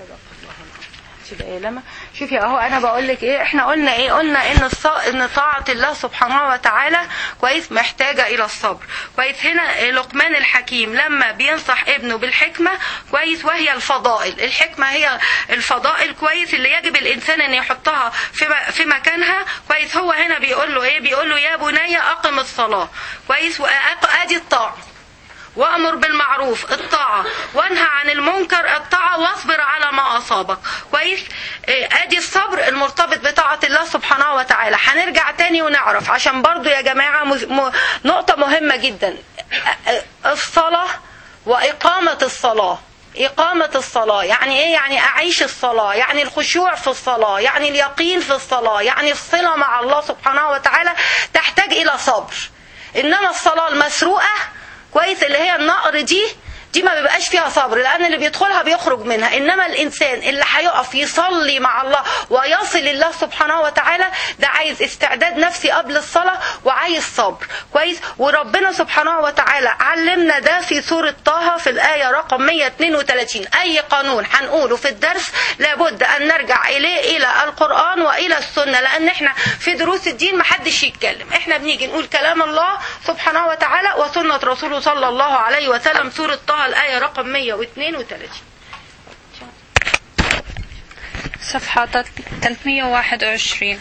كده يا لما شوفي اهو انا بقول لك ايه احنا قلنا ايه قلنا ان الص... ان طاعه الله سبحانه وتعالى كويس محتاجه الى الصبر كويس هنا لقمان الحكيم لما بينصح ابنه بالحكمه كويس وهي الفضائل الحكمه هي الفضائل كويس اللي يجب الانسان ان يحطها في م- في مكانها كويس هو هنا بيقول له ايه بيقول له يا بني اقم الصلاه كويس وادي الطاعه وامر بالمعروف الطاعه وانهى عن المنكر الطاعه واصبر على ما اصابك كويس إيه، ادي الصبر المرتبط بطاعه الله سبحانه وتعالى هنرجع تاني ونعرف عشان برضو يا جماعه مز- م- نقطه مهمه جدا الصلاه واقامه الصلاه إقامة الصلاة يعني إيه؟ يعني أعيش الصلاة يعني الخشوع في الصلاة يعني اليقين في الصلاة يعني الصلة مع الله سبحانه وتعالى تحتاج إلى صبر إنما الصلاة المسروقة كويس اللي هي النقر دي دي ما بيبقاش فيها صبر لان اللي بيدخلها بيخرج منها انما الانسان اللي هيقف يصلي مع الله ويصل الله سبحانه وتعالى ده عايز استعداد نفسي قبل الصلاه وعايز صبر كويس وربنا سبحانه وتعالى علمنا ده في سوره طه في الايه رقم 132 اي قانون هنقوله في الدرس لابد ان نرجع اليه الى القران والى السنه لان احنا في دروس الدين محدش يتكلم احنا بنيجي نقول كلام الله سبحانه وتعالى وسنه رسوله صلى الله عليه وسلم سوره طه الايه رقم 132 صفحة 321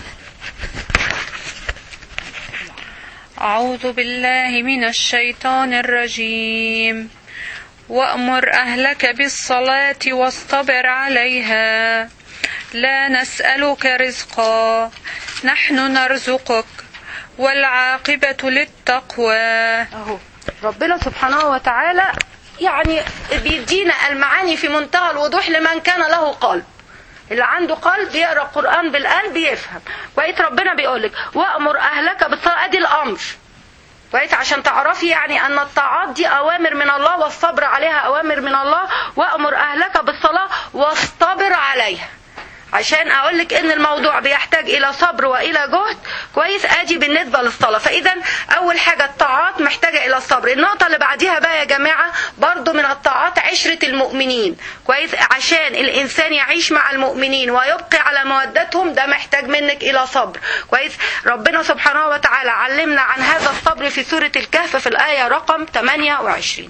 أعوذ بالله من الشيطان الرجيم وأمر أهلك بالصلاة واصطبر عليها لا نسألك رزقا نحن نرزقك والعاقبة للتقوى اهو ربنا سبحانه وتعالى يعني بيدينا المعاني في منتهى الوضوح لمن كان له قلب اللي عنده قلب يقرا القران بالقلب يفهم كويس ربنا بيقول لك وامر اهلك بالصلاه ادي الامر كويس عشان تعرفي يعني ان الطاعات دي اوامر من الله والصبر عليها اوامر من الله وامر اهلك بالصلاه واصطبر عليها عشان اقول لك ان الموضوع بيحتاج الى صبر والى جهد كويس ادي بالنسبه للصلاه فاذا اول حاجه الطاعات محتاجه الى الصبر النقطه اللي بعديها بقى يا جماعه برضو من الطاعات عشره المؤمنين كويس عشان الانسان يعيش مع المؤمنين ويبقي على مودتهم ده محتاج منك الى صبر كويس ربنا سبحانه وتعالى علمنا عن هذا الصبر في سوره الكهف في الايه رقم 28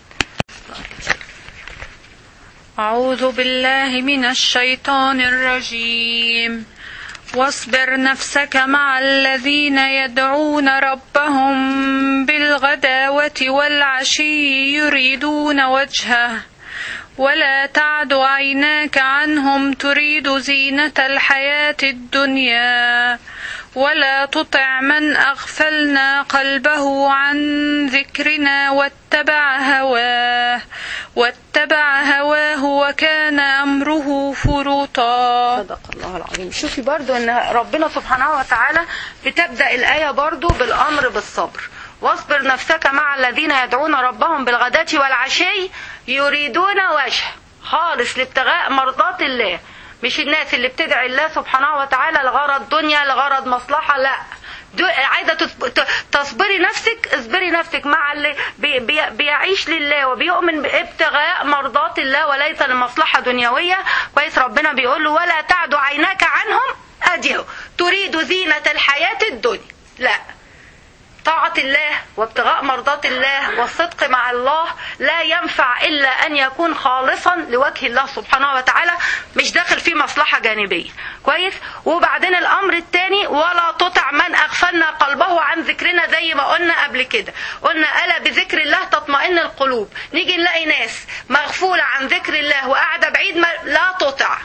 أعوذ بالله من الشيطان الرجيم واصبر نفسك مع الذين يدعون ربهم بالغداوة والعشي يريدون وجهه ولا تعد عيناك عنهم تريد زينة الحياة الدنيا ولا تطع من أغفلنا قلبه عن ذكرنا واتبع هواه واتبع هواه وكان أمره فرطا صدق الله العظيم شوفي برضو ان ربنا سبحانه وتعالى بتبدأ الآية برضو بالأمر بالصبر واصبر نفسك مع الذين يدعون ربهم بالغداة والعشي يريدون وجهه خالص لابتغاء مرضات الله مش الناس اللي بتدعي الله سبحانه وتعالى لغرض دنيا لغرض مصلحة لا دو- عايزه تصب- ت- تصبري نفسك اصبري نفسك مع اللي بي بي بيعيش لله وبيؤمن بابتغاء مرضات الله وليس لمصلحه دنيويه كويس ربنا بيقول له ولا تعد عيناك عنهم ادي أهو. تريد زينه الحياه الدنيا لا طاعة الله وابتغاء مرضات الله والصدق مع الله لا ينفع إلا أن يكون خالصا لوجه الله سبحانه وتعالى مش داخل فيه مصلحة جانبية كويس وبعدين الأمر الثاني ولا تطع من أغفلنا قلبه عن ذكرنا زي ما قلنا قبل كده قلنا ألا بذكر الله تطمئن القلوب نيجي نلاقي ناس مغفولة عن ذكر الله وقاعدة بعيد ما لا تطع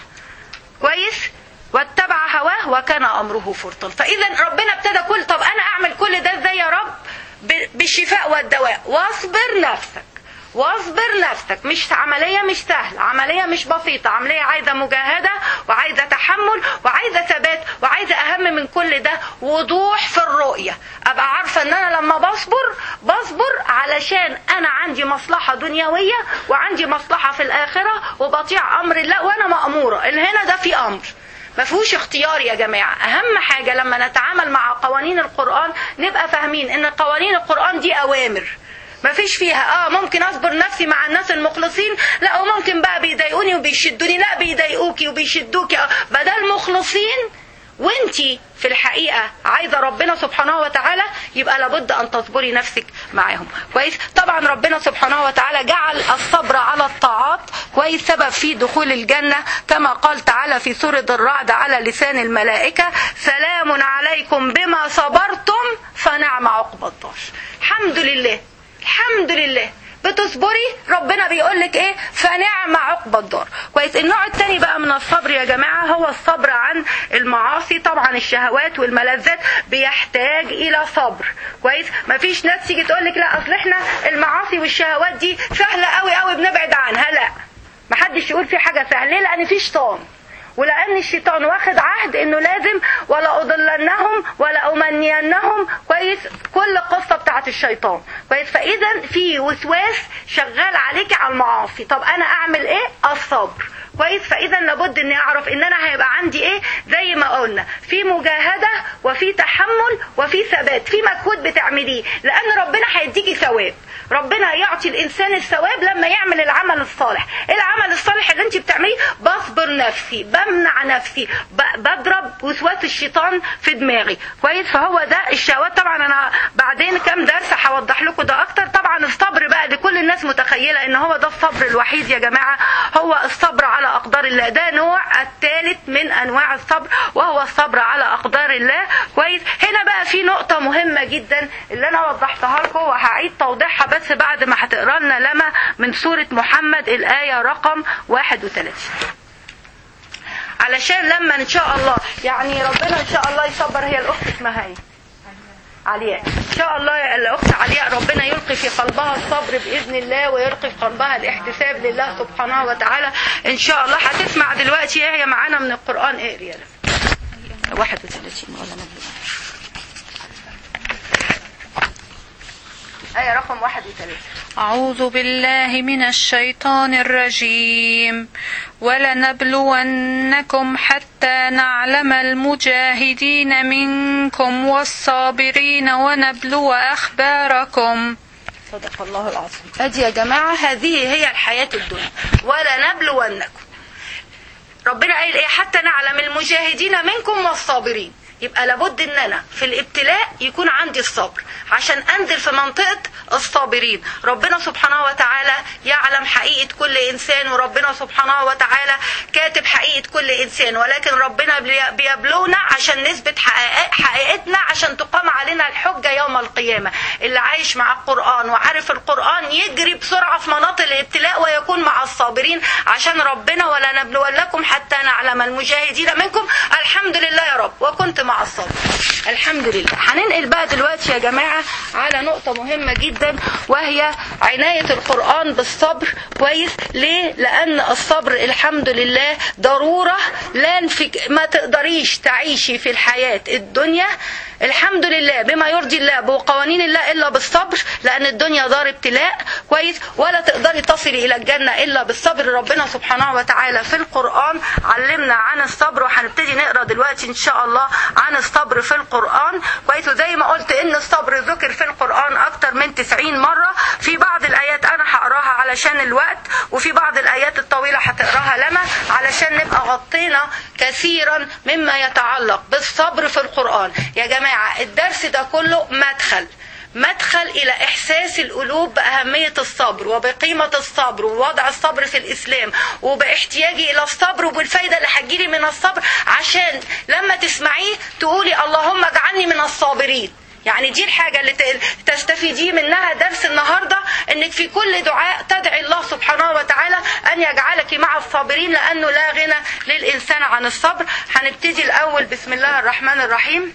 كويس واتبع هواه وكان امره فرطا فاذا ربنا ابتدى كل طب انا اعمل كل ده ازاي يا رب ب- بالشفاء والدواء واصبر نفسك واصبر نفسك مش عملية مش سهلة عملية مش بسيطة عملية عايزة مجاهدة وعايزة تحمل وعايزة ثبات وعايزة أهم من كل ده وضوح في الرؤية أبقى عارفة إن أنا لما بصبر بصبر علشان أنا عندي مصلحة دنيوية وعندي مصلحة في الآخرة وبطيع أمر الله وأنا مأمورة اللي هنا ده في أمر ما فيهوش اختيار يا جماعة أهم حاجة لما نتعامل مع قوانين القرآن نبقى فاهمين إن قوانين القرآن دي أوامر ما فيش فيها اه ممكن اصبر نفسي مع الناس المخلصين لا وممكن بقى بيضايقوني وبيشدوني لا بيضايقوكي وبيشدوكي آه، بدل مخلصين وانتي في الحقيقة عايزة ربنا سبحانه وتعالى يبقى لابد أن تصبري نفسك معاهم كويس طبعا ربنا سبحانه وتعالى جعل الصبر على الطاعات كويس سبب في دخول الجنة كما قال تعالى في سورة الرعد على لسان الملائكة سلام عليكم بما صبرتم فنعم عقبى الدار الحمد لله الحمد لله بتصبري ربنا بيقول لك ايه فنعم عقبى الدار كويس النوع الثاني بقى من الصبر يا جماعه هو الصبر عن المعاصي طبعا الشهوات والملذات بيحتاج الى صبر كويس مفيش ناس تيجي تقول لك لا اصل احنا المعاصي والشهوات دي سهله قوي قوي بنبعد عنها لا محدش يقول في حاجه سهله ليه لان في شيطان ولان الشيطان واخد عهد انه لازم ولا اضلنهم ولا امنينهم كويس كل قصه بتاعت الشيطان كويس فاذا في وسواس شغال عليكي على المعاصي طب انا اعمل ايه الصبر كويس فاذا لابد اني اعرف ان انا هيبقى عندي ايه زي ما قلنا في مجاهده وفي تحمل وفي ثبات في مجهود بتعمليه لان ربنا هيديكي ثواب ربنا يعطي الانسان الثواب لما يعمل العمل الصالح إيه العمل الصالح اللي انت بتعمليه بصبر نفسي بمنع نفسي ب- بضرب وسواس الشيطان في دماغي كويس فهو ده الشهوات طبعا انا بعدين كام درس هوضح لكم ده اكتر طبعا الصبر بقى دي كل الناس متخيله ان هو ده الصبر الوحيد يا جماعه هو الصبر على اقدار الله ده نوع الثالث من انواع الصبر وهو الصبر على اقدار الله كويس هنا بقى في نقطه مهمه جدا اللي انا وضحتها لكم وهعيد توضيحها بس بعد ما هتقرا لنا لما من سوره محمد الايه رقم 31 علشان لما ان شاء الله يعني ربنا ان شاء الله يصبر هي الاخت اسمها ايه علياء ان شاء الله الاخت علياء ربنا يلقي في قلبها الصبر باذن الله ويلقي في قلبها الاحتساب لله سبحانه وتعالى ان شاء الله هتسمع دلوقتي ايه هي معانا من القران اقري يا لف. 31 ولا مبلغ آية رقم 31 أعوذ بالله من الشيطان الرجيم ولنبلونكم حتى نعلم المجاهدين منكم والصابرين ونبلو أخباركم صدق الله العظيم ادي يا جماعه هذه هي الحياه الدنيا ولا نبلونكم ربنا قال ايه حتى نعلم المجاهدين منكم والصابرين يبقى لابد ان انا في الابتلاء يكون عندي الصبر عشان انزل في منطقه الصابرين ربنا سبحانه وتعالى يعلم حقيقه كل انسان وربنا سبحانه وتعالى كاتب حقيقه كل انسان ولكن ربنا بي- بيبلونا عشان نثبت حقائق- حقيقتنا عشان تقام علينا الحجه يوم القيامه اللي عايش مع القران وعارف القران يجري بسرعه في مناطق الابتلاء ويكون مع الصابرين عشان ربنا ولا نبلونكم حتى نعلم المجاهدين منكم الحمد لله يا رب وكنت مع الصبر الحمد لله هننقل بقى دلوقتي يا جماعة على نقطة مهمة جدا وهي عناية القرآن بالصبر كويس ليه لأن الصبر الحمد لله ضرورة لا انفك... ما تقدريش تعيشي في الحياة الدنيا الحمد لله بما يرضي الله بقوانين الله إلا بالصبر لأن الدنيا دار ابتلاء كويس ولا تقدري تصلي إلى الجنة إلا بالصبر ربنا سبحانه وتعالى في القرآن علمنا عن الصبر وهنبتدي نقرأ دلوقتي إن شاء الله عن الصبر في القرآن كويس وزي ما قلت إن الصبر ذكر في القرآن أكتر من 90 مرة في بعض الآيات أنا هقراها علشان الوقت وفي بعض الآيات الطويلة هتقراها لما علشان نبقى غطينا كثيرا مما يتعلق بالصبر في القرآن يا جماعة الدرس ده كله مدخل مدخل إلى إحساس القلوب بأهمية الصبر وبقيمة الصبر ووضع الصبر في الإسلام وباحتياجي إلى الصبر وبالفايدة اللي هتجيلي من الصبر عشان لما تسمعيه تقولي اللهم اجعلني من الصابرين يعني دي الحاجة اللي تستفيدي منها درس النهاردة انك في كل دعاء تدعي الله سبحانه وتعالى ان يجعلك مع الصابرين لانه لا غنى للانسان عن الصبر هنبتدي الاول بسم الله الرحمن الرحيم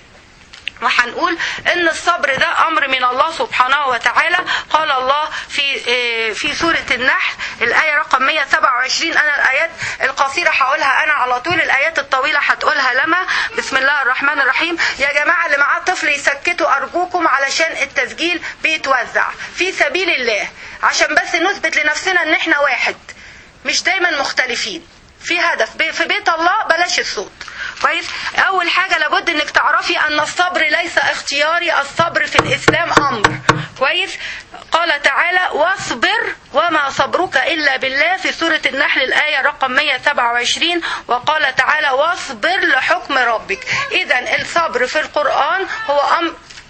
وهنقول ان الصبر ده امر من الله سبحانه وتعالى قال الله في في سوره النحل الايه رقم 127 انا الايات القصيره هقولها انا على طول الايات الطويله هتقولها لما بسم الله الرحمن الرحيم يا جماعه اللي معاه طفل يسكتوا ارجوكم علشان التسجيل بيتوزع في سبيل الله عشان بس نثبت لنفسنا ان احنا واحد مش دايما مختلفين في هدف في بيت الله بلاش الصوت كويس اول حاجه لابد انك تعرفي ان الصبر ليس اختياري الصبر في الاسلام امر كويس قال تعالى واصبر وما صبرك الا بالله في سوره النحل الايه رقم 127 وقال تعالى واصبر لحكم ربك اذا الصبر في القران هو امر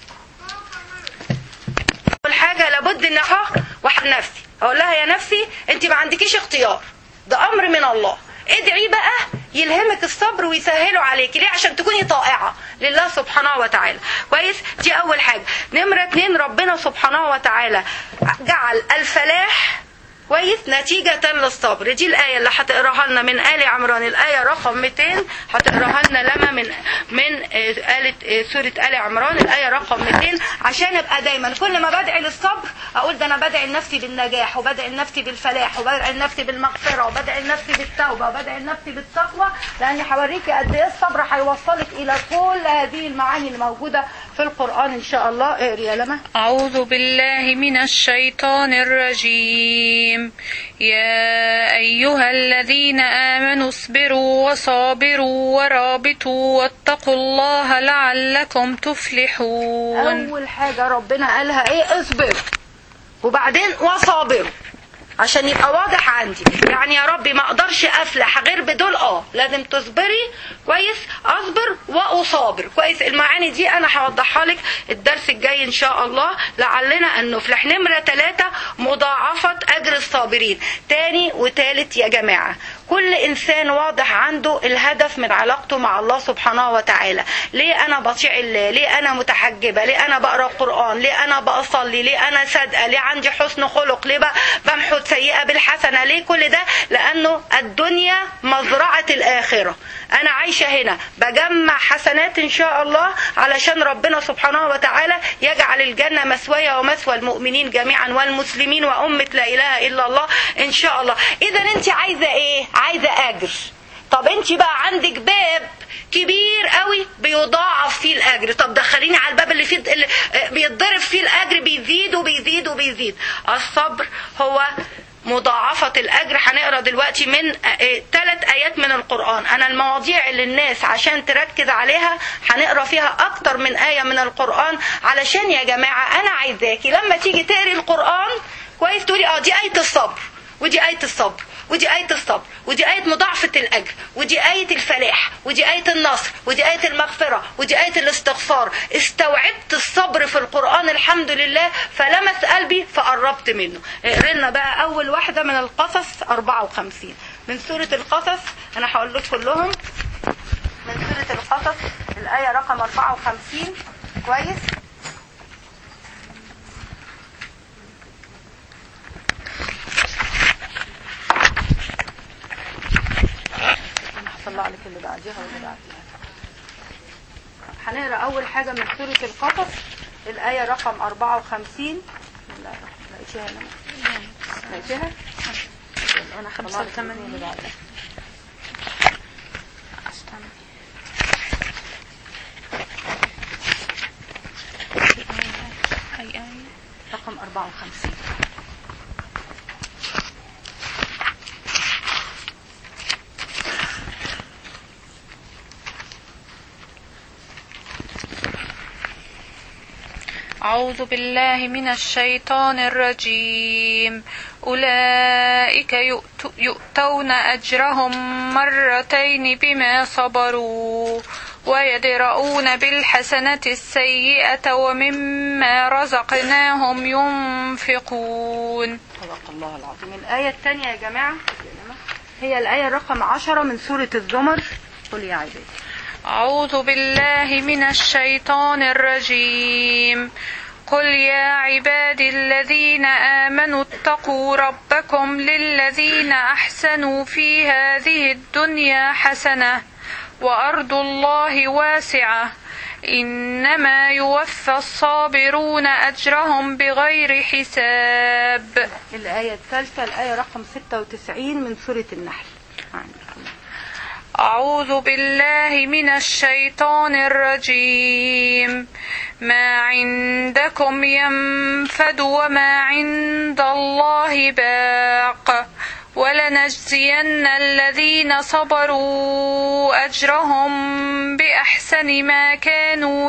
اول حاجه لابد ان واحد نفسي اقول لها يا نفسي انت ما عندكيش اختيار ده امر من الله ادعي بقى يلهمك الصبر ويسهله عليك ليه عشان تكوني طائعة لله سبحانه وتعالى كويس دي اول حاجة نمرة اتنين ربنا سبحانه وتعالى جعل الفلاح كويس نتيجة للصبر دي الآية اللي هتقراها لنا من آل عمران الآية رقم 200 هتقراها لنا لما من من آلة سورة آل عمران الآية رقم 200 عشان ابقى دايما كل ما بدعي للصبر أقول ده أنا بدعي لنفسي بالنجاح وبدعي لنفسي بالفلاح وبدعي لنفسي بالمغفرة وبدعي لنفسي بالتوبة وبدعي لنفسي بالتقوى لأني هوريكي قد إيه الصبر هيوصلك إلى كل هذه المعاني الموجودة في القرآن إن شاء الله اقري يا لما أعوذ بالله من الشيطان الرجيم يا أيها الذين آمنوا اصبروا وصابروا ورابطوا واتقوا الله لعلكم تفلحون أول حاجة ربنا قالها إيه اصبر وبعدين وصابروا عشان يبقى واضح عندي يعني يا ربي ما اقدرش افلح غير بدول اه لازم تصبري كويس اصبر واصابر كويس المعاني دي انا هوضحها لك الدرس الجاي ان شاء الله لعلنا ان نفلح نمرة ثلاثة مضاعفة اجر الصابرين تاني وتالت يا جماعة كل انسان واضح عنده الهدف من علاقته مع الله سبحانه وتعالى ليه انا بطيع الله ليه انا متحجبه ليه انا بقرا القران ليه انا بصلي ليه انا صادقه ليه عندي حسن خلق ليه بمحو سيئه بالحسنه ليه كل ده لانه الدنيا مزرعه الاخره انا عايشه هنا بجمع حسنات ان شاء الله علشان ربنا سبحانه وتعالى يجعل الجنه مثواي ومثوى المؤمنين جميعا والمسلمين وامه لا اله الا الله ان شاء الله اذا انت عايزه ايه عايزه اجر طب انت بقى عندك باب كبير قوي بيضاعف فيه الاجر طب دخليني على الباب اللي فيه اللي بيتضرب فيه الاجر بيزيد وبيزيد وبيزيد الصبر هو مضاعفة الأجر هنقرا دلوقتي من ثلاث آيات من القرآن أنا المواضيع اللي الناس عشان تركز عليها هنقرا فيها أكتر من آية من القرآن علشان يا جماعة أنا عايزاكي لما تيجي تقري القرآن كويس تقولي اه دي آية الصبر ودي آية الصبر ودي آية الصبر ودي آية مضاعفة الأجر ودي آية الفلاح ودي آية النصر ودي آية المغفرة ودي آية الاستغفار استوعبت الصبر في القرآن الحمد لله فلمس قلبي فقربت منه قرينا بقى أول واحدة من القصص 54 من سورة القصص أنا هقول لك كلهم من سورة القصص الآية رقم 54 كويس هطلع لك اللي بعديها واللي بعديها هنقرا اول حاجه من سوره القصص الايه رقم 54 لا لقيتيها هنا لقيتيها انا خمسة وثمانين. أي آية رقم 54 أعوذ بالله من الشيطان الرجيم أولئك يؤت- يؤتون أجرهم مرتين بما صبروا ويدرؤون بالحسنة السيئة ومما رزقناهم ينفقون صدق الله العظيم الآية الثانية يا جماعة هي الآية رقم 10 من سورة الزمر قل يا عبادي أعوذ بالله من الشيطان الرجيم قل يا عبادي الذين آمنوا اتقوا ربكم للذين أحسنوا في هذه الدنيا حسنة وأرض الله واسعة إنما يوفى الصابرون أجرهم بغير حساب الآية الثالثة الآية رقم 96 من سورة النحل أعوذ بالله من الشيطان الرجيم ما عندكم ينفد وما عند الله باق ولنجزين الذين صبروا أجرهم بأحسن ما كانوا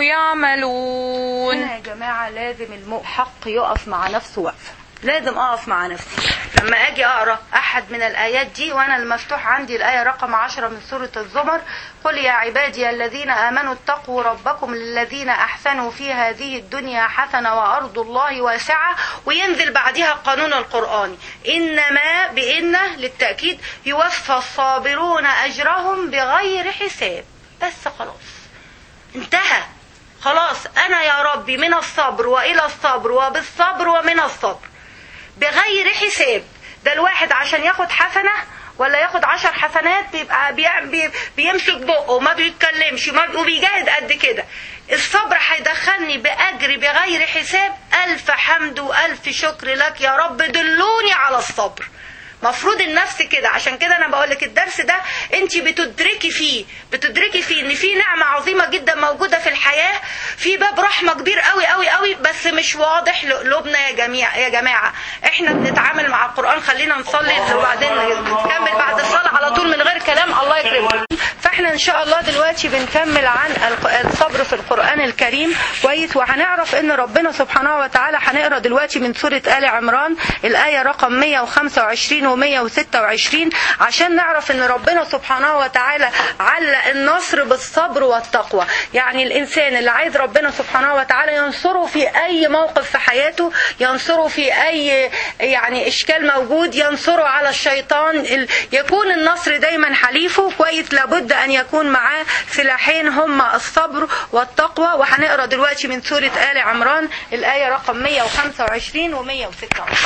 يعملون هنا يا جماعة لازم المؤمن حق يقف مع نفسه وقفة لازم اقف مع نفسي لما اجي اقرا احد من الايات دي وانا المفتوح عندي الايه رقم 10 من سوره الزمر قل يا عبادي الذين امنوا اتقوا ربكم للذين احسنوا في هذه الدنيا حسنه وارض الله واسعه وينزل بعدها القانون القراني انما بان للتاكيد يوفى الصابرون اجرهم بغير حساب بس خلاص انتهى خلاص انا يا ربي من الصبر والى الصبر وبالصبر ومن الصبر بغير حساب ده الواحد عشان ياخد حسنه ولا ياخد عشر حسنات بيبقى بيع- بي بيمسك بقه وما بيتكلمش وما بي- وبيجاهد قد كده الصبر هيدخلني بأجر بغير حساب ألف حمد وألف شكر لك يا رب دلوني على الصبر مفروض النفس كده عشان كده انا بقول لك الدرس ده انت بتدركي فيه بتدركي فيه ان في نعمه عظيمه جدا موجوده في الحياه في باب رحمه كبير قوي قوي قوي بس مش واضح لقلوبنا يا جميع يا جماعه احنا بنتعامل مع القران خلينا نصلي وبعدين نكمل بعد الصلاه على طول من غير كلام الله يكرمك فاحنا ان شاء الله دلوقتي بنكمل عن الق- الصبر في القران الكريم كويس وهنعرف ان ربنا سبحانه وتعالى هنقرا دلوقتي من سوره ال عمران الايه رقم 125 و126 عشان نعرف ان ربنا سبحانه وتعالى علق النصر بالصبر والتقوى يعني الانسان اللي عايز ربنا سبحانه وتعالى ينصره في اي موقف في حياته ينصره في اي يعني اشكال موجود ينصره على الشيطان ال- يكون النصر دايما حليفه كويس لابد ان يكون معاه سلاحين هما الصبر والتقوى وهنقرا دلوقتي من سوره ال عمران الايه رقم 125 و126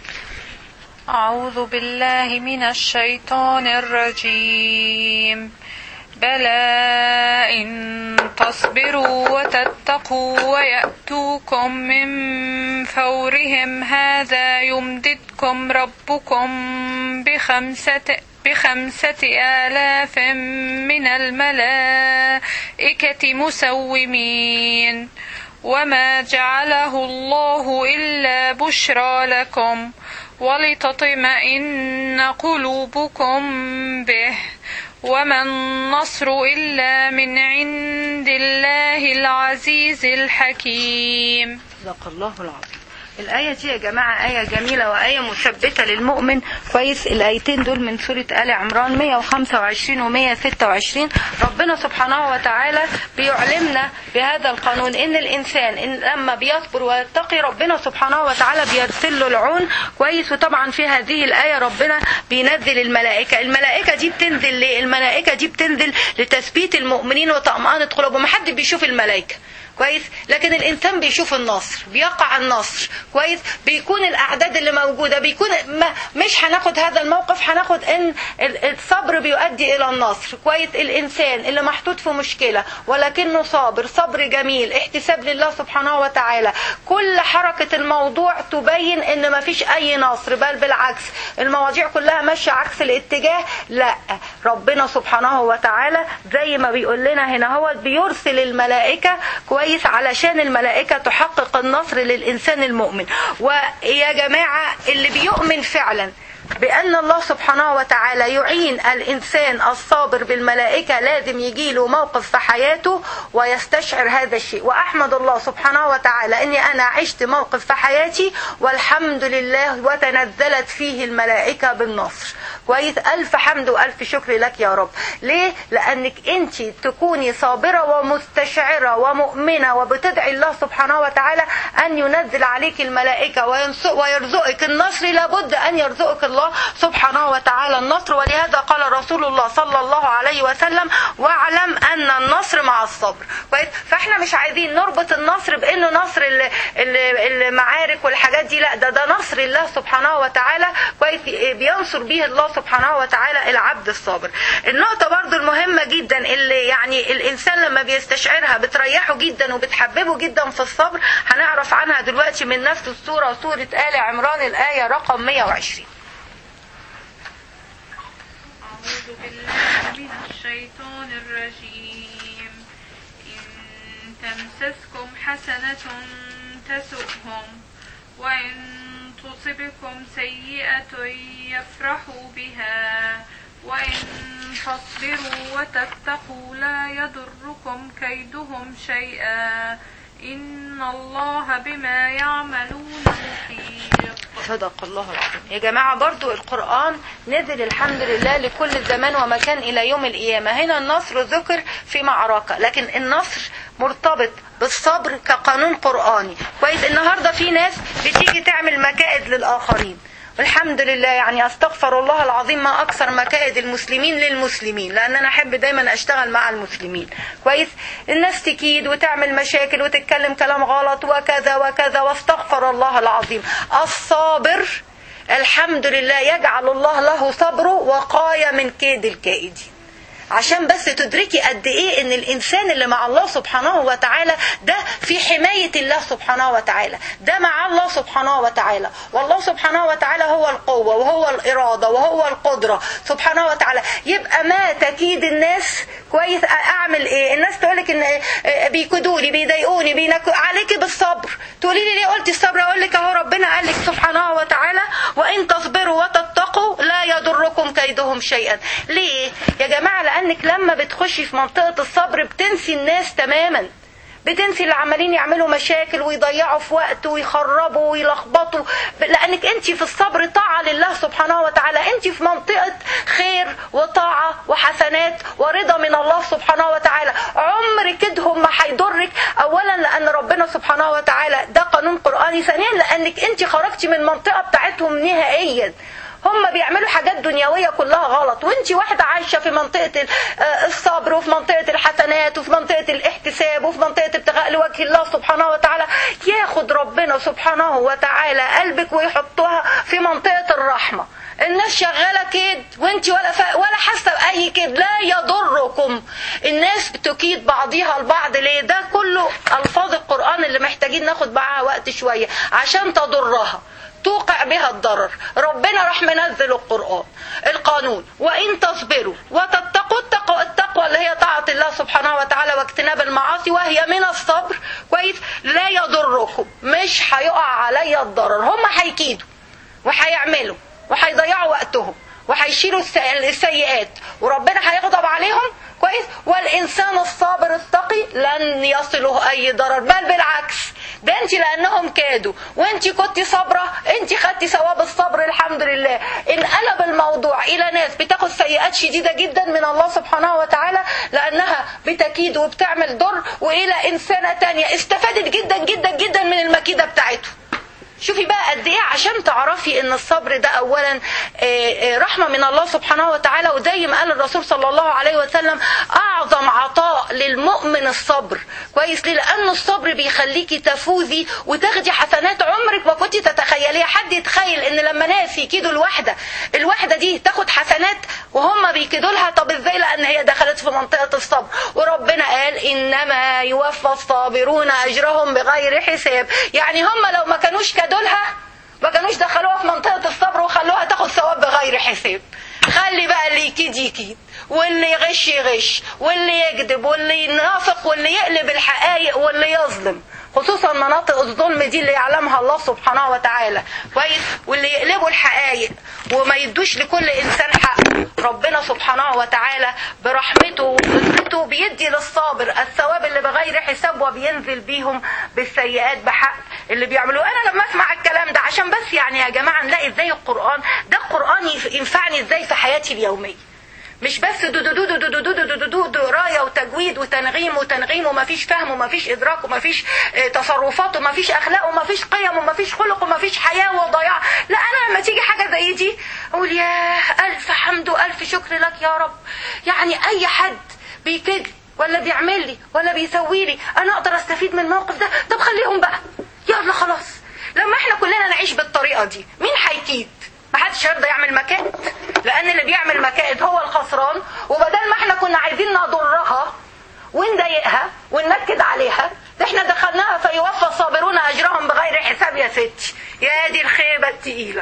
أعوذ بالله من الشيطان الرجيم بلى إن تصبروا وتتقوا ويأتوكم من فورهم هذا يمددكم ربكم بخمسة بخمسة آلاف من الملائكة مسومين وما جعله الله إلا بشرى لكم ولتطمئن قلوبكم به وما النصر إلا من عند الله العزيز الحكيم صدق الله العظيم الآية دي يا جماعة آية جميلة وآية مثبتة للمؤمن كويس الآيتين دول من سورة آل عمران 125 و 126 ربنا سبحانه وتعالى بيعلمنا بهذا القانون إن الإنسان إن لما بيصبر ويتقي ربنا سبحانه وتعالى بيرسل له العون كويس وطبعا في هذه الآية ربنا بينزل الملائكة الملائكة دي بتنزل ليه الملائكة دي بتنزل لتثبيت المؤمنين وطمأنة قلوبهم محد بيشوف الملائكة كويس لكن الانسان بيشوف النصر بيقع النصر كويس بيكون الاعداد اللي موجوده بيكون ما مش هناخد هذا الموقف هناخد ان ال- الصبر بيؤدي الى النصر كويس الانسان اللي محطوط في مشكله ولكنه صابر صبر جميل احتساب لله سبحانه وتعالى كل حركه الموضوع تبين ان ما فيش اي نصر بل بالعكس المواضيع كلها ماشيه عكس الاتجاه لا ربنا سبحانه وتعالى زي ما بيقول لنا هنا هو بيرسل الملائكه كويس علشان الملائكه تحقق النصر للانسان المؤمن ويا جماعه اللي بيؤمن فعلا بأن الله سبحانه وتعالى يعين الإنسان الصابر بالملائكة لازم يجيله موقف في حياته ويستشعر هذا الشيء وأحمد الله سبحانه وتعالى أني أنا عشت موقف في حياتي والحمد لله وتنزلت فيه الملائكة بالنصر كويس ألف حمد وألف شكر لك يا رب ليه؟ لأنك أنت تكوني صابرة ومستشعرة ومؤمنة وبتدعي الله سبحانه وتعالى أن ينزل عليك الملائكة وينص- ويرزقك النصر لابد أن يرزقك الله سبحانه وتعالى النصر ولهذا قال رسول الله صلى الله عليه وسلم واعلم أن النصر مع الصبر كويس فاحنا مش عايزين نربط النصر بأنه نصر ال- ال- المعارك والحاجات دي لا ده ده نصر الله سبحانه وتعالى كويس بينصر به الله سبحانه وتعالى العبد الصابر النقطة برضو المهمة جدا اللي يعني الإنسان لما بيستشعرها بتريحه جدا وبتحببه جدا في الصبر هنعرف عنها دلوقتي من نفس السورة سورة آل عمران الآية رقم 120 أعوذ بالله من الشيطان الرجيم إن تمسسكم حسنة تسؤهم وإن تصبكم سيئة يفرحوا بها وإن تصبروا وتتقوا لا يضركم كيدهم شيئا إن الله بما يعملون محيط صدق الله العظيم يا جماعة برضو القرآن نزل الحمد لله لكل زمان ومكان إلى يوم القيامة هنا النصر ذكر في معركة لكن النصر مرتبط بالصبر كقانون قرآني كويس النهاردة في ناس بتيجي تعمل مكائد للآخرين والحمد لله يعني استغفر الله العظيم ما اكثر مكائد المسلمين للمسلمين لان انا احب دايما اشتغل مع المسلمين كويس الناس تكيد وتعمل مشاكل وتتكلم كلام غلط وكذا وكذا واستغفر الله العظيم الصابر الحمد لله يجعل الله له صبره وقاية من كيد الكائدين عشان بس تدركي قد ايه ان الانسان اللي مع الله سبحانه وتعالى ده في حماية الله سبحانه وتعالى ده مع الله سبحانه وتعالى والله سبحانه وتعالى هو القوة وهو الارادة وهو القدرة سبحانه وتعالى يبقى ما تكيد الناس كويس اعمل ايه الناس تقولك ان بيكدوني بيضايقوني بينكو عليكي بالصبر تقولي لي ليه قلتي الصبر اقول لك اهو ربنا قال لك سبحانه وتعالى وان تصبروا وتتقوا لا يضركم كيدهم شيئا ليه يا جماعه لانك لما بتخشي في منطقه الصبر بتنسي الناس تماما بتنسي اللي عمالين يعملوا مشاكل ويضيعوا في وقت ويخربوا ويلخبطوا لانك انت في الصبر طاعه لله سبحانه وتعالى انت في منطقه خير وطاعه وحسنات ورضا من الله سبحانه وتعالى عمر كدهم ما هيضرك اولا لان ربنا سبحانه وتعالى ده قانون قراني ثانيا لانك انت خرجتي من المنطقه بتاعتهم نهائيا هم بيعملوا حاجات دنيوية كلها غلط وانت واحدة عايشة في منطقة الصبر وفي منطقة الحسنات وفي منطقة الاحتساب وفي منطقة ابتغاء لوجه الله سبحانه وتعالى ياخد ربنا سبحانه وتعالى قلبك ويحطها في منطقة الرحمة الناس شغالة كيد وانت ولا ف... ولا حاسة بأي كيد لا يضركم الناس بتكيد بعضيها البعض ليه ده كله ألفاظ القرآن اللي محتاجين ناخد معاها وقت شوية عشان تضرها توقع بها الضرر ربنا راح منزل القرآن القانون وإن تصبروا وتتقوا التقوى, التقوى اللي هي طاعة الله سبحانه وتعالى واجتناب المعاصي وهي من الصبر كويس لا يضركم مش هيقع علي الضرر هم هيكيدوا وهيعملوا وهيضيعوا وقتهم وهيشيلوا السيئات وربنا هيغضب عليهم كويس والانسان الصابر التقي لن يصله اي ضرر بل بالعكس ده انت لانهم كادوا وانت كنت صابره انت خدتي ثواب الصبر الحمد لله انقلب الموضوع الى ناس بتاخد سيئات شديده جدا من الله سبحانه وتعالى لانها بتكيد وبتعمل ضر والى انسانه تانية استفادت جدا جدا جدا من المكيده بتاعته شوفي بقى قد ايه عشان تعرفي ان الصبر ده اولا آه، آه، رحمه من الله سبحانه وتعالى وزي ما قال الرسول صلى الله عليه وسلم اعظم عطاء للمؤمن الصبر كويس ليه لانه الصبر بيخليكي تفوزي وتاخدي حسنات عمرك ما كنت تتخيليها حد يتخيل ان لما ناس يكيدوا الواحده الواحده دي تاخد حسنات وهم بيكيدوا لها طب ازاي لان هي دخلت في منطقه الصبر وربنا قال انما يوفى الصابرون اجرهم بغير حساب يعني هم لو ما كانوش كادوا لها ما كانوش دخلوها في منطقه الصبر وخلوها تاخد ثواب بغير حساب خلي بقى اللي يكيد يكيد واللي يغش يغش واللي يكذب واللي ينافق واللي يقلب الحقائق واللي يظلم خصوصا مناطق الظلم دي اللي يعلمها الله سبحانه وتعالى كويس واللي يقلبوا الحقائق وما يدوش لكل انسان حقه ربنا سبحانه وتعالى برحمته وقدرته بيدي للصابر الثواب اللي بغير حساب وبينزل بيهم بالسيئات بحق اللي بيعملوه انا لما اسمع الكلام ده عشان بس يعني يا جماعه نلاقي ازاي القران ده القران يف- ينفعني ازاي في حياتي اليوميه مش بس دو دو دو دو دو دو دو دو دو دو دو قرايه وتجويد وتنغيم وتنغيم ومفيش فهم ومفيش ادراك ومفيش آه، تصرفات ومفيش اخلاق ومفيش قيم ومفيش خلق ومفيش حياه وضياع لا انا لما تيجي حاجه زي دي اقول يا الف حمد والف شكر لك يا رب يعني اي حد بيكد ولا بيعمل لي ولا بيسوي لي انا اقدر استفيد من الموقف ده طب خليهم بقى يلا خلاص لما احنا كلنا نعيش بالطريقه دي مين هيكيد ما حدش يرضى يعمل مكائد لان اللي بيعمل مكائد هو الخسران وبدل ما احنا كنا عايزين نضرها ونضايقها وننكد عليها ده احنا دخلناها فيوفى الصابرون اجرهم بغير حساب يا ستي يا دي الخيبه التقيله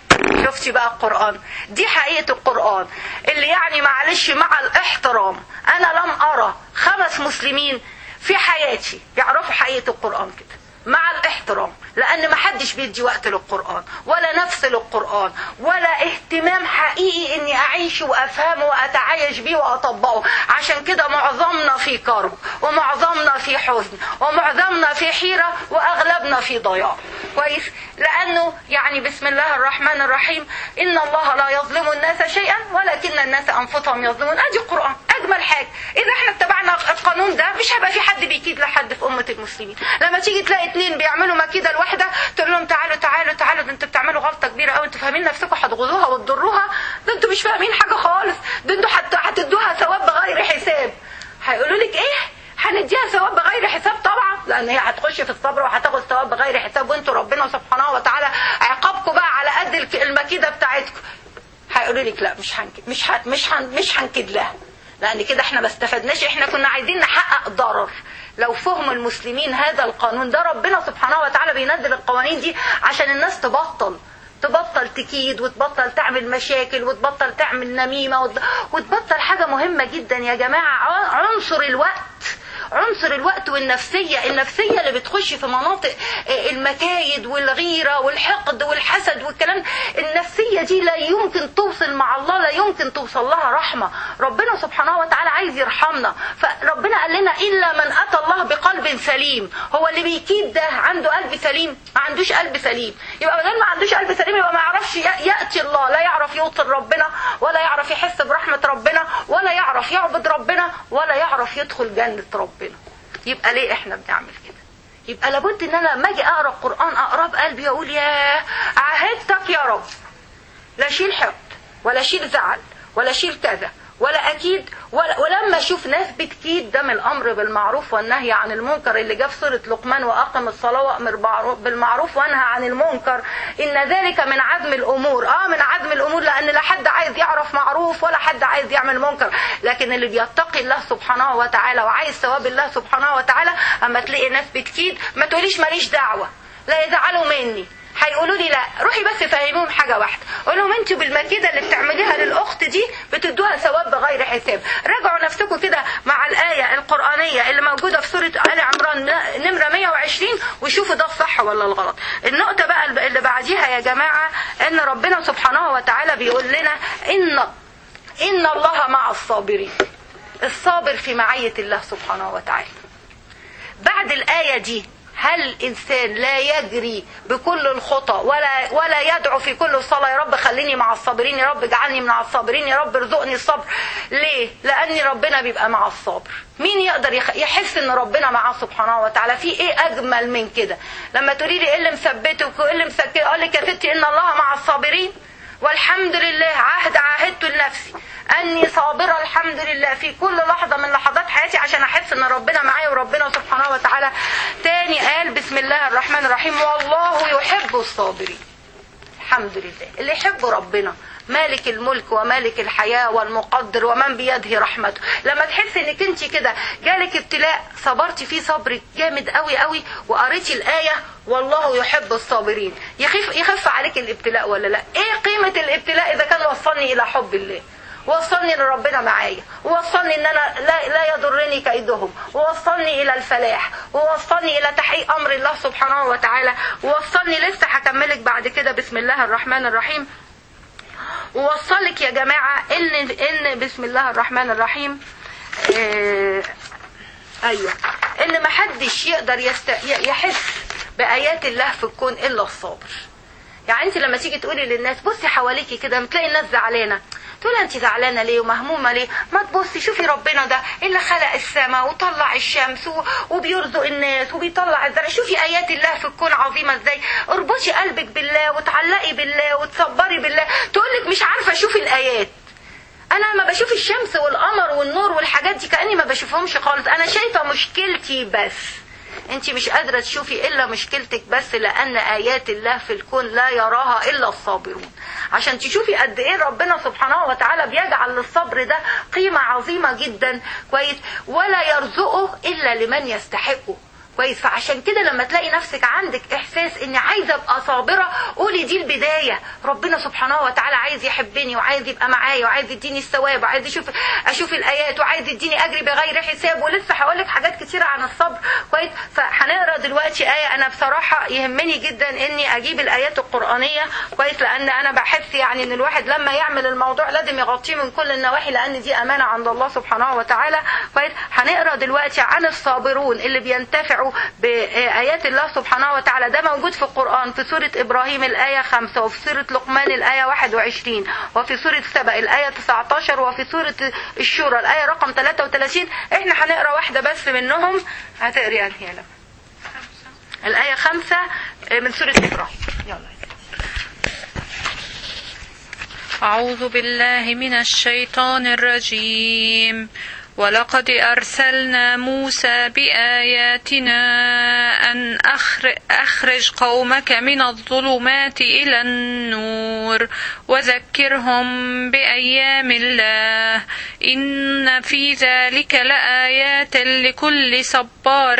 شفتي بقى القرآن دي حقيقة القرآن اللي يعني معلش مع الاحترام أنا لم أرى خمس مسلمين في حياتي يعرفوا حقيقة القرآن كده مع الاحترام لأن ما حدش بيدي وقت للقرآن ولا نفس للقرآن ولا اهتمام حقيقي إني أعيش وأفهمه وأتعايش بيه وأطبقه عشان كده معظمنا في كرب ومعظمنا في حزن ومعظمنا في حيرة وأغلبنا في ضياع كويس لأنه يعني بسم الله الرحمن الرحيم إن الله لا يظلم الناس شيئا ولكن الناس أنفسهم يظلمون أدي القرآن أجمل حاجة إذا احنا اتبعنا القانون ده مش هيبقى في حد بيكيد لحد في أمة المسلمين لما تيجي تلاقي اتنين بيعملوا مكيدة لواحدة تقول لهم تعالوا تعالوا تعالوا ده انتوا بتعملوا غلطة كبيرة قوي انتوا فاهمين نفسكم هتغزوها وتضروها ده انتوا مش فاهمين حاجة خالص ده انتوا هت- هتدوها ثواب بغير حساب هيقولوا لك ايه هنديها ثواب بغير حساب طبعا لان هي هتخش في الصبر وهتاخد ثواب بغير حساب وانتوا ربنا سبحانه وتعالى عقابكم بقى على قد الك- المكيده بتاعتكم هيقولوا لك لا مش هنكد مش هن مش هن مش هنكد لها لان كده احنا ما استفدناش احنا كنا عايزين نحقق ضرر لو فهم المسلمين هذا القانون ده ربنا سبحانه وتعالى بينزل القوانين دي عشان الناس تبطل تبطل تكيد وتبطل تعمل مشاكل وتبطل تعمل نميمة وت- وتبطل حاجة مهمة جدا يا جماعة ع- عنصر الوقت عنصر الوقت والنفسية النفسية اللي بتخش في مناطق آه، المكايد والغيرة والحقد والحسد والكلام النفسية دي لا يمكن توصل مع الله لا يمكن توصل لها رحمة ربنا سبحانه وتعالى عايز يرحمنا فربنا قال لنا إلا من أتى الله بقلب سليم هو اللي بيكيد ده عنده قلب سليم ما عندوش قلب سليم يبقى بدل ما عندوش قلب سليم يبقى ما يعرفش ي- يأتي الله لا يعرف يوصل ربنا ولا يعرف يحس برحمة ربنا ولا يعرف يعبد ربنا ولا يعرف يدخل جنة ربنا يبقى ليه احنا بنعمل كده يبقى لابد ان انا لما اجي اقرا القران اقراه بقلبي اقول يا عهدتك يا رب لا شيل حقد ولا شيل زعل ولا شيل كذا ولا اكيد ولا ولما اشوف ناس بتكيد ده من الامر بالمعروف والنهي عن المنكر اللي جه في سوره لقمان واقم الصلاه وامر بعرو- بالمعروف وانهى عن المنكر ان ذلك من عزم الامور اه من عزم الامور لان لا حد عايز يعرف معروف ولا حد عايز يعمل منكر لكن اللي بيتقي الله سبحانه وتعالى وعايز ثواب الله سبحانه وتعالى اما تلاقي ناس بتكيد ما تقوليش ماليش دعوه لا يزعلوا مني هيقولوا لي لا روحي بس فهميهم حاجه واحده قول لهم انتوا بالمكيده اللي بتعمليها للاخت دي بتدوها ثواب بغير حساب راجعوا نفسكم كده مع الايه القرانيه اللي موجوده في سوره ال عمران نمره 120 وشوفوا ده الصح ولا الغلط النقطه بقى اللي بعديها يا جماعه ان ربنا سبحانه وتعالى بيقول لنا ان ان الله مع الصابرين الصابر في معيه الله سبحانه وتعالى بعد الآية دي هل الانسان لا يجري بكل الخطى ولا ولا يدعو في كل صلاه يا رب خليني مع الصابرين يا رب اجعلني من الصابرين يا رب ارزقني الصبر ليه لان ربنا بيبقى مع الصابر مين يقدر يخ- يحس ان ربنا معاه سبحانه وتعالى في ايه اجمل من كده لما تقولي لي ايه اللي مثبتك وايه اللي مسكتك اقول لك يا ستي ان الله مع الصابرين والحمد لله عهد عاهدته لنفسي اني صابره الحمد لله في كل لحظه من لحظات حياتي عشان احس ان ربنا معايا وربنا سبحانه وتعالى تاني قال بسم الله الرحمن الرحيم والله يحب الصابرين الحمد لله اللي يحب ربنا مالك الملك ومالك الحياة والمقدر ومن بيده رحمته لما تحس انك انت كده جالك ابتلاء صبرتي فيه صبر جامد قوي قوي وقريتي الآية والله يحب الصابرين يخف, يخف عليك الابتلاء ولا لا ايه قيمة الابتلاء اذا كان وصلني الى حب الله وصلني لربنا معايا ووصلني ان انا لا, لا يضرني كيدهم ووصلني الى الفلاح ووصلني الى تحقيق امر الله سبحانه وتعالى ووصلني لسه هكملك بعد كده بسم الله الرحمن الرحيم ووصلك يا جماعة ان ان بسم الله الرحمن الرحيم آه ايوه ان محدش يقدر يست... يحس بايات الله في الكون الا الصابر يعني انت لما تيجي تقولي للناس بصي حواليكي كده بتلاقي الناس زعلانه تقول انت زعلانه ليه ومهمومه ليه ما تبصي شوفي ربنا ده اللي خلق السماء وطلع الشمس و- وبيرزق الناس وبيطلع الزرع شوفي ايات الله في الكون عظيمه ازاي اربطي قلبك بالله وتعلقي بالله وتصبري بالله تقولك مش عارفه اشوف الايات انا ما بشوف الشمس والقمر والنور والحاجات دي كاني ما بشوفهمش خالص انا شايفه مشكلتي بس انت مش قادره تشوفي الا مشكلتك بس لان ايات الله في الكون لا يراها الا الصابرون عشان تشوفي قد ايه ربنا سبحانه وتعالى بيجعل للصبر ده قيمه عظيمه جدا كويس ولا يرزقه الا لمن يستحقه كويس فعشان كده لما تلاقي نفسك عندك احساس اني عايزه ابقى صابره قولي دي البدايه ربنا سبحانه وتعالى عايز يحبني وعايز يبقى معايا وعايز يديني الثواب وعايز يشوف اشوف الايات وعايز يديني اجري بغير حساب ولسه هقول لك حاجات كتيره عن الصبر كويس فهنقرا دلوقتي ايه انا بصراحه يهمني جدا اني اجيب الايات القرانيه كويس لان انا بحس يعني ان الواحد لما يعمل الموضوع لازم يغطيه من كل النواحي لان دي امانه عند الله سبحانه وتعالى كويس هنقرا دلوقتي عن الصابرون اللي بينتفعوا بآيات الله سبحانه وتعالى ده موجود في القرآن في سورة إبراهيم الآية 5 وفي سورة لقمان الآية 21 وفي سورة سبأ الآية 19 وفي سورة الشورى الآية رقم 33 احنا هنقرا واحدة بس منهم هتقري انهي يا لما الآية 5 من سورة إبراهيم يلا أعوذ بالله من الشيطان الرجيم ولقد أرسلنا موسى بآياتنا أن أخر- أخرج قومك من الظلمات إلى النور وذكرهم بأيام الله إن في ذلك لآيات لكل صبار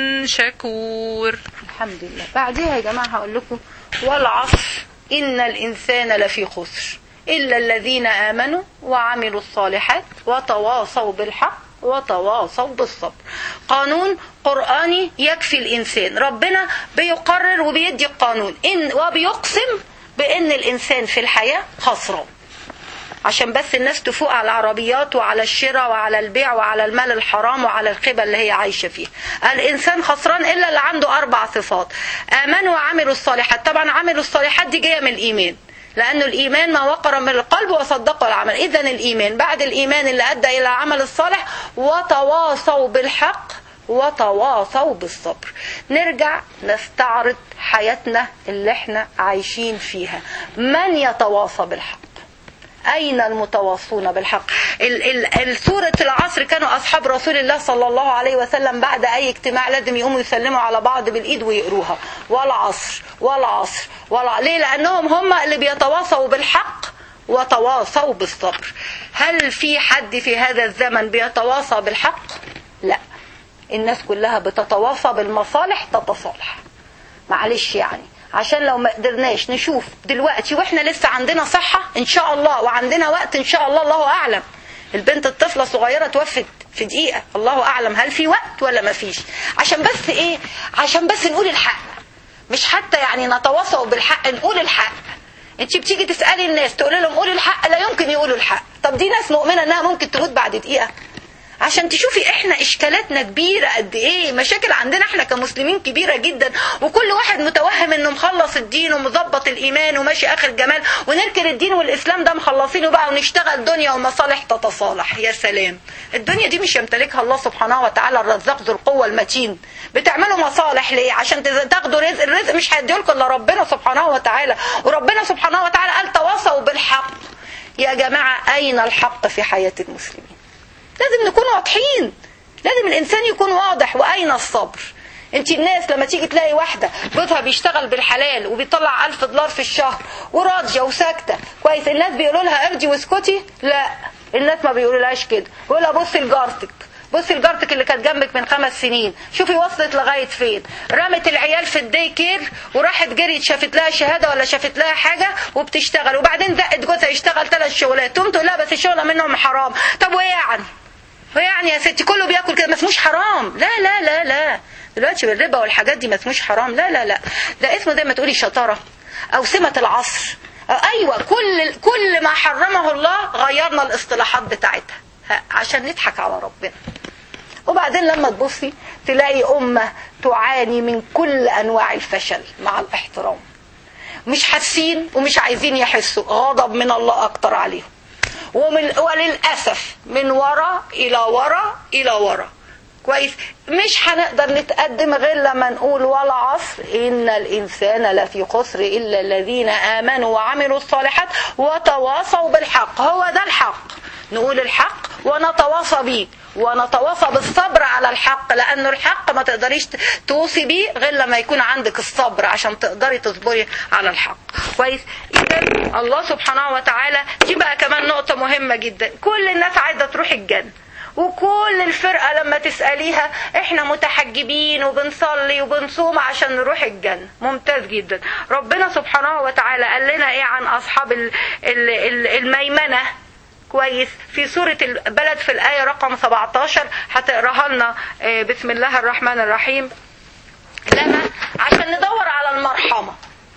شكور الحمد لله بعدها يا جماعة هقول لكم والعصر إن الإنسان لفي خسر إلا الذين آمنوا وعملوا الصالحات وتواصوا بالحق وتواصوا بالصبر قانون قرآني يكفي الإنسان ربنا بيقرر وبيدي القانون إن وبيقسم بأن الإنسان في الحياة خسران عشان بس الناس تفوق على العربيات وعلى الشراء وعلى البيع وعلى المال الحرام وعلى الخبا اللي هي عايشة فيها الإنسان خسران إلا اللي عنده أربع صفات آمنوا وعملوا الصالحات طبعا عملوا الصالحات دي جاية من الإيمان لأنه الإيمان ما وقر من القلب وصدقه العمل إذا الإيمان بعد الإيمان اللي أدى إلى العمل الصالح وتواصوا بالحق وتواصوا بالصبر نرجع نستعرض حياتنا اللي احنا عايشين فيها من يتواصى بالحق أين المتواصون بالحق ال- ال- ال- سورة العصر كانوا أصحاب رسول الله صلى الله عليه وسلم بعد أي اجتماع لازم يقوموا يسلموا على بعض بالإيد ويقروها والعصر والعصر والع... ليه لأنهم هم اللي بيتواصوا بالحق وتواصوا بالصبر هل في حد في هذا الزمن بيتواصى بالحق لا الناس كلها بتتواصى بالمصالح تتصالح معلش يعني عشان لو ما قدرناش نشوف دلوقتي واحنا لسه عندنا صحة ان شاء الله وعندنا وقت ان شاء الله الله اعلم البنت الطفلة الصغيرة توفت في دقيقة الله اعلم هل في وقت ولا ما فيش عشان بس ايه عشان بس نقول الحق مش حتى يعني نتواصوا بالحق نقول الحق انت بتيجي تسالي الناس تقول لهم قولوا الحق لا يمكن يقولوا الحق طب دي ناس مؤمنه انها ممكن تموت بعد دقيقه عشان تشوفي احنا اشكالاتنا كبيره قد ايه مشاكل عندنا احنا كمسلمين كبيره جدا وكل واحد متوهم انه مخلص الدين ومظبط الايمان وماشي اخر جمال ونركن الدين والاسلام ده مخلصينه بقى ونشتغل دنيا ومصالح تتصالح يا سلام الدنيا دي مش يمتلكها الله سبحانه وتعالى الرزاق ذو القوه المتين بتعملوا مصالح ليه عشان تز- تاخدوا رزق الرزق مش هيديهولكم الا ربنا سبحانه وتعالى وربنا سبحانه وتعالى قال تواصوا بالحق يا جماعه اين الحق في حياه المسلمين لازم نكون واضحين لازم الانسان يكون واضح واين الصبر انت الناس لما تيجي تلاقي واحده جوزها بيشتغل بالحلال وبيطلع ألف دولار في الشهر وراضيه وساكته كويس الناس بيقولوا لها ارجي واسكتي لا الناس ما بيقولولهاش كده بيقول لها بصي لجارتك بصي لجارتك اللي كانت جنبك من خمس سنين شوفي وصلت لغايه فين رمت العيال في الدي كير وراحت جريت شافت لها شهاده ولا شافت لها حاجه وبتشتغل وبعدين زقت جوزها يشتغل ثلاث شغلات تقوم تقول لها بس الشغله منهم حرام طب وايه يعني ويعني يا ستي كله بياكل كده ما اسموش حرام لا لا لا لا دلوقتي بالربا والحاجات دي ما اسموش حرام لا لا لا ده اسمه زي ما تقولي شطاره او سمه العصر أو ايوه كل كل ما حرمه الله غيرنا الاصطلاحات بتاعتها ها، عشان نضحك على ربنا وبعدين لما تبصي تلاقي امه تعاني من كل انواع الفشل مع الاحترام مش حاسين ومش عايزين يحسوا غضب من الله اكتر عليهم ومن وللاسف من ورا الى ورا الى ورا كويس مش هنقدر نتقدم غير لما نقول والعصر ان الانسان لفي خسر الا الذين امنوا وعملوا الصالحات وتواصوا بالحق هو ده الحق نقول الحق ونتواصى بيه ونتواصى بالصبر على الحق لانه الحق ما تقدريش توصي بيه غير لما يكون عندك الصبر عشان تقدري تصبري على الحق كويس اذا الله سبحانه وتعالى دي بقى كمان نقطه مهمه جدا كل الناس عايزه تروح الجنه وكل الفرقة لما تسأليها احنا متحجبين وبنصلي وبنصوم عشان نروح الجنة ممتاز جدا ربنا سبحانه وتعالى قال لنا ايه عن اصحاب ال- ال- ال- الميمنة كويس في سورة البلد في الآية رقم 17 هتقراها لنا آه، بسم الله الرحمن الرحيم لما عشان ندور على المرحمة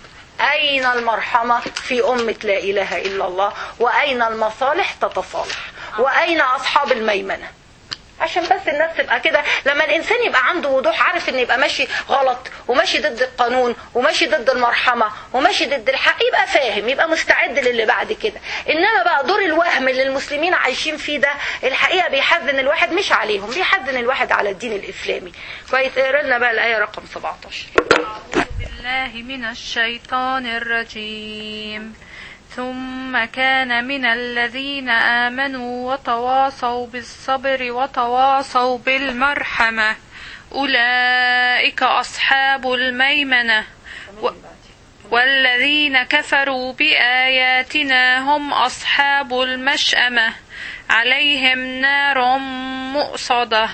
أين المرحمة في أمة لا إله إلا الله وأين المصالح تتصالح وأين أصحاب الميمنة عشان بس الناس تبقى كده لما الانسان يبقى عنده وضوح عارف ان يبقى ماشي غلط وماشي ضد القانون وماشي ضد المرحمه وماشي ضد الحق يبقى فاهم يبقى مستعد للي بعد كده انما بقى دور الوهم اللي المسلمين عايشين فيه ده الحقيقه بيحزن الواحد مش عليهم بيحزن الواحد على الدين الاسلامي كويس اقرا لنا بقى الايه رقم 17 أعوذ بالله من الشيطان الرجيم ثم كان من الذين آمنوا وتواصوا بالصبر وتواصوا بالمرحمة أولئك أصحاب الميمنة و- والذين كفروا بآياتنا هم أصحاب المشأمة عليهم نار مؤصده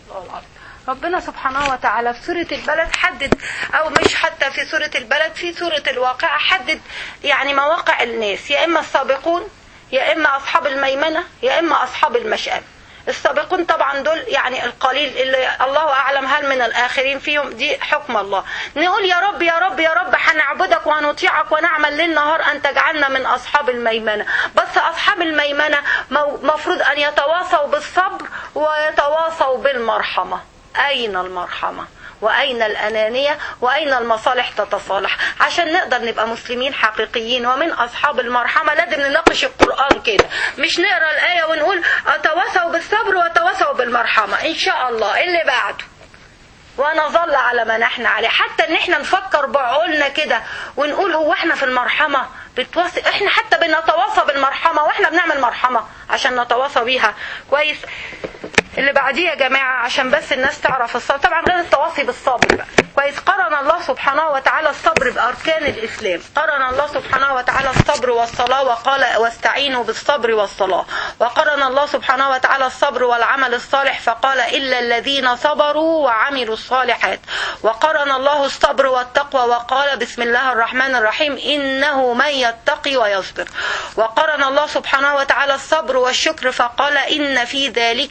ربنا سبحانه وتعالى في سورة البلد حدد أو مش حتى في سورة البلد في سورة الواقعة حدد يعني مواقع الناس يا إما السابقون يا إما أصحاب الميمنة يا إما أصحاب المشأمة السابقون طبعا دول يعني القليل اللي الله اعلم هل من الاخرين فيهم دي حكم الله نقول يا رب يا رب يا رب هنعبدك ونطيعك ونعمل ليل نهار ان تجعلنا من اصحاب الميمنه بس اصحاب الميمنه مفروض ان يتواصوا بالصبر ويتواصوا بالمرحمه اين المرحمه واين الانانيه واين المصالح تتصالح عشان نقدر نبقى مسلمين حقيقيين ومن اصحاب المرحمه لازم نناقش القران كده مش نقرا الايه ونقول اتواصوا بالصبر وتواصوا بالمرحمه ان شاء الله اللي بعده ونظل على ما نحن عليه حتى ان احنا نفكر بعقولنا كده ونقول هو احنا في المرحمه بتواصل احنا حتى بنتواصى بالمرحمه واحنا بنعمل مرحمه عشان نتواصى بيها كويس اللي بعديه يا جماعه عشان بس الناس تعرف الصبر طبعا غير التواصي بالصبر بقى كويس قرن الله سبحانه وتعالى الصبر باركان الاسلام قرن الله سبحانه وتعالى الصبر والصلاه وقال واستعينوا بالصبر والصلاه وقرن الله سبحانه وتعالى الصبر والعمل الصالح فقال الا الذين صبروا وعملوا الصالحات وقرن الله الصبر والتقوى وقال بسم الله الرحمن الرحيم انه من يتقي ويصبر وقرن الله سبحانه وتعالى الصبر والشكر فقال ان في ذلك لآية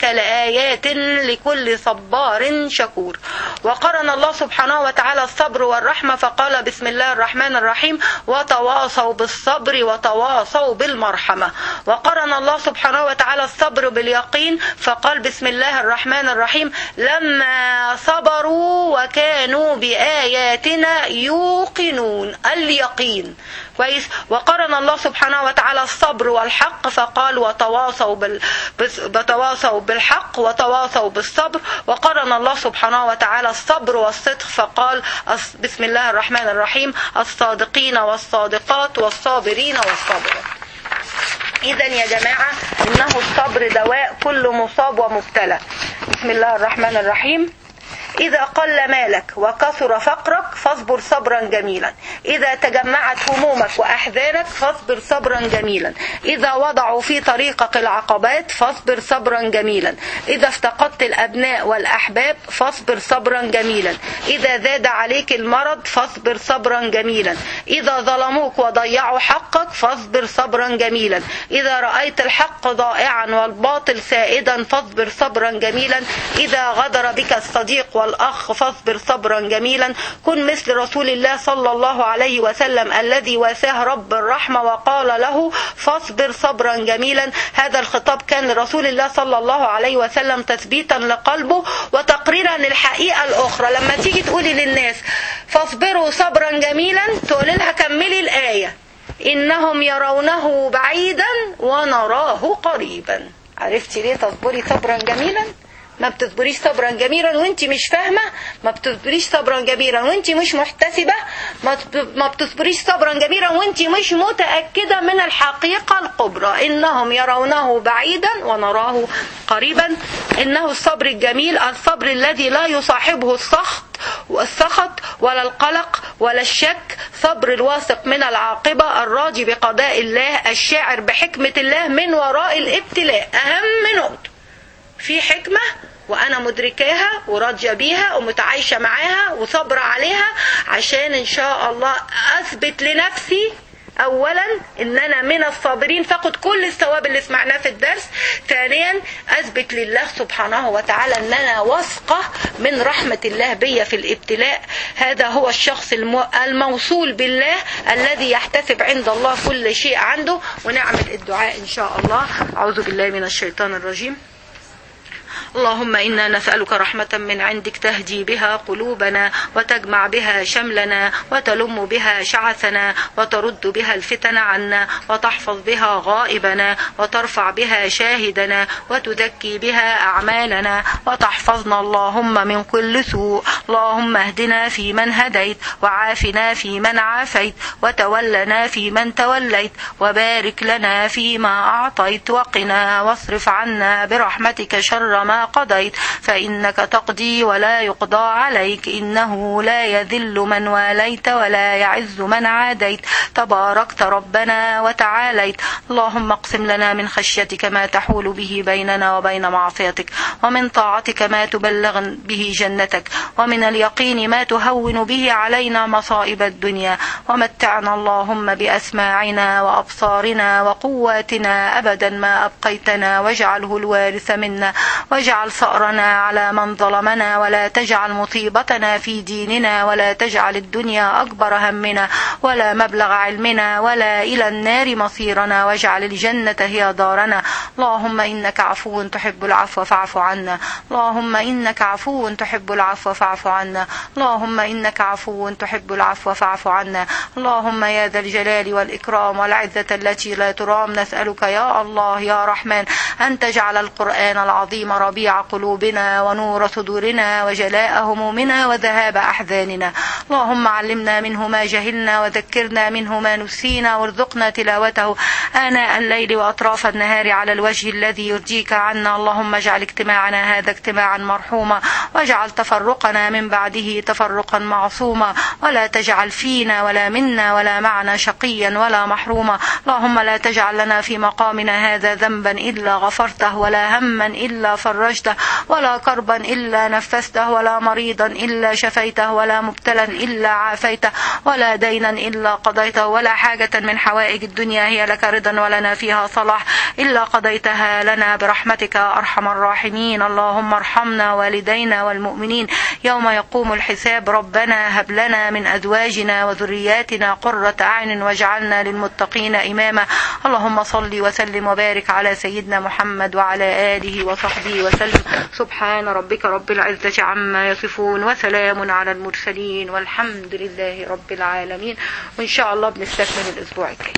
لآيات لكل صبار شكور وقرن الله سبحانه وتعالى الصبر والرحمة فقال بسم الله الرحمن الرحيم وتواصوا بالصبر وتواصوا بالمرحمة وقرن الله سبحانه وتعالى الصبر باليقين فقال بسم الله الرحمن الرحيم لما صبروا وكانوا بآياتنا يوقنون اليقين كويس وقرن الله سبحانه وتعالى الصبر والحق فقال وتواصوا بال... بس- بتواصوا بالحق وتواصوا بالصبر وقرن الله سبحانه وتعالى الصبر والصدق فقال أص- بسم الله الرحمن الرحيم الصادقين والصادقات والصابرين والصابرات إذا يا جماعة إنه الصبر دواء كل مصاب ومبتلى بسم الله الرحمن الرحيم إذا قل مالك وكثر فقرك فاصبر صبرا جميلا إذا تجمعت همومك وأحزانك فاصبر صبرا جميلا إذا وضعوا في طريقك العقبات فاصبر صبرا جميلا إذا افتقدت الأبناء والأحباب فاصبر صبرا جميلا إذا زاد عليك المرض فاصبر صبرا جميلا إذا ظلموك وضيعوا حقك فاصبر صبرا جميلا إذا رأيت الحق ضائعا والباطل سائدا فاصبر صبرا جميلا إذا غدر بك الصديق والأخ فاصبر صبرا جميلا كن مثل رسول الله صلى الله عليه وسلم الذي واساه رب الرحمة وقال له فاصبر صبرا جميلا هذا الخطاب كان لرسول الله صلى الله عليه وسلم تثبيتا لقلبه وتقريرا للحقيقة الأخرى لما تيجي تقولي للناس فاصبروا صبرا جميلا تقولي لها كملي الآية إنهم يرونه بعيدا ونراه قريبا عرفتي ليه تصبري صبرا جميلا ما بتصبريش صبرا جميلا وانت مش فاهمه ما بتصبريش صبرا جميلا وانت مش محتسبه ما بت- ما بتصبريش صبرا جميلا وانت مش متاكده من الحقيقه الكبرى انهم يرونه بعيدا ونراه قريبا انه الصبر الجميل الصبر الذي لا يصاحبه السخط والسخط ولا القلق ولا الشك صبر الواثق من العاقبة الراضي بقضاء الله الشاعر بحكمة الله من وراء الابتلاء أهم نقطة في حكمة وأنا مدركاها وراضية بيها ومتعايشة معاها وصبرة عليها عشان إن شاء الله أثبت لنفسي اولا ان انا من الصابرين فاخد كل الثواب اللي سمعناه في الدرس ثانيا اثبت لله سبحانه وتعالى ان انا واثقه من رحمه الله بيا في الابتلاء هذا هو الشخص الم- الموصول بالله الذي يحتسب عند الله كل شيء عنده ونعمل الدعاء ان شاء الله اعوذ بالله من الشيطان الرجيم اللهم إنا نسألك رحمة من عندك تهدي بها قلوبنا وتجمع بها شملنا وتلم بها شعثنا وترد بها الفتن عنا وتحفظ بها غائبنا وترفع بها شاهدنا وتزكي بها أعمالنا وتحفظنا اللهم من كل سوء اللهم اهدنا في من هديت وعافنا في من عافيت وتولنا في من توليت وبارك لنا فيما أعطيت وقنا واصرف عنا برحمتك شر ما قضيت فإنك تقضي ولا يقضى عليك إنه لا يذل من واليت ولا يعز من عاديت تباركت ربنا وتعاليت اللهم اقسم لنا من خشيتك ما تحول به بيننا وبين معصيتك ومن طاعتك ما تبلغ به جنتك ومن اليقين ما تهون به علينا مصائب الدنيا ومتعنا اللهم بأسماعنا وأبصارنا وقواتنا أبدا ما أبقيتنا واجعله الوارث منا واجعل ثأرنا على من ظلمنا ولا تجعل مصيبتنا في ديننا ولا تجعل الدنيا أكبر همنا ولا مبلغ علمنا ولا إلى النار مصيرنا واجعل الجنة هي دارنا اللهم إنك عفو تحب العفو فاعف عنا اللهم إنك عفو تحب العفو فاعف عنا اللهم إنك عفو تحب العفو فاعف عنا اللهم يا ذا الجلال والإكرام والعزة التي لا ترام نسألك يا الله يا رحمن أن تجعل القرآن العظيم ربيع قلوبنا ونور صدورنا وجلاء همومنا وذهاب أحزاننا اللهم علمنا منه ما جهلنا وذكرنا منه ما نسينا وارزقنا تلاوته آناء الليل وأطراف النهار على الوجه الذي يرضيك عنا اللهم اجعل اجتماعنا هذا اجتماعا مرحوما واجعل تفرقنا من بعده تفرقا معصوما ولا تجعل فينا ولا منا ولا معنا شقيا ولا محروما اللهم لا تجعل لنا في مقامنا هذا ذنبا إلا غفرته ولا هما إلا فرجته ولا كربا إلا نفسته ولا مريضا إلا شفيته ولا مبتلا إلا عافيته ولا دينا إلا قضيته ولا حاجة من حوائج الدنيا هي لك رضا ولنا فيها صلاح إلا قضيتها لنا برحمتك يا أرحم الراحمين اللهم ارحمنا والدينا والمؤمنين يوم يقوم الحساب ربنا هب لنا من أزواجنا وذرياتنا قرة أعين واجعلنا للمتقين إماما اللهم صل وسلم وبارك على سيدنا محمد وعلى آله وصحبه وسلم سبحان ربك رب العزة عما يصفون وسلام على المرسلين والحمد لله رب العالمين وإن شاء الله بنستكمل الأسبوع الجاي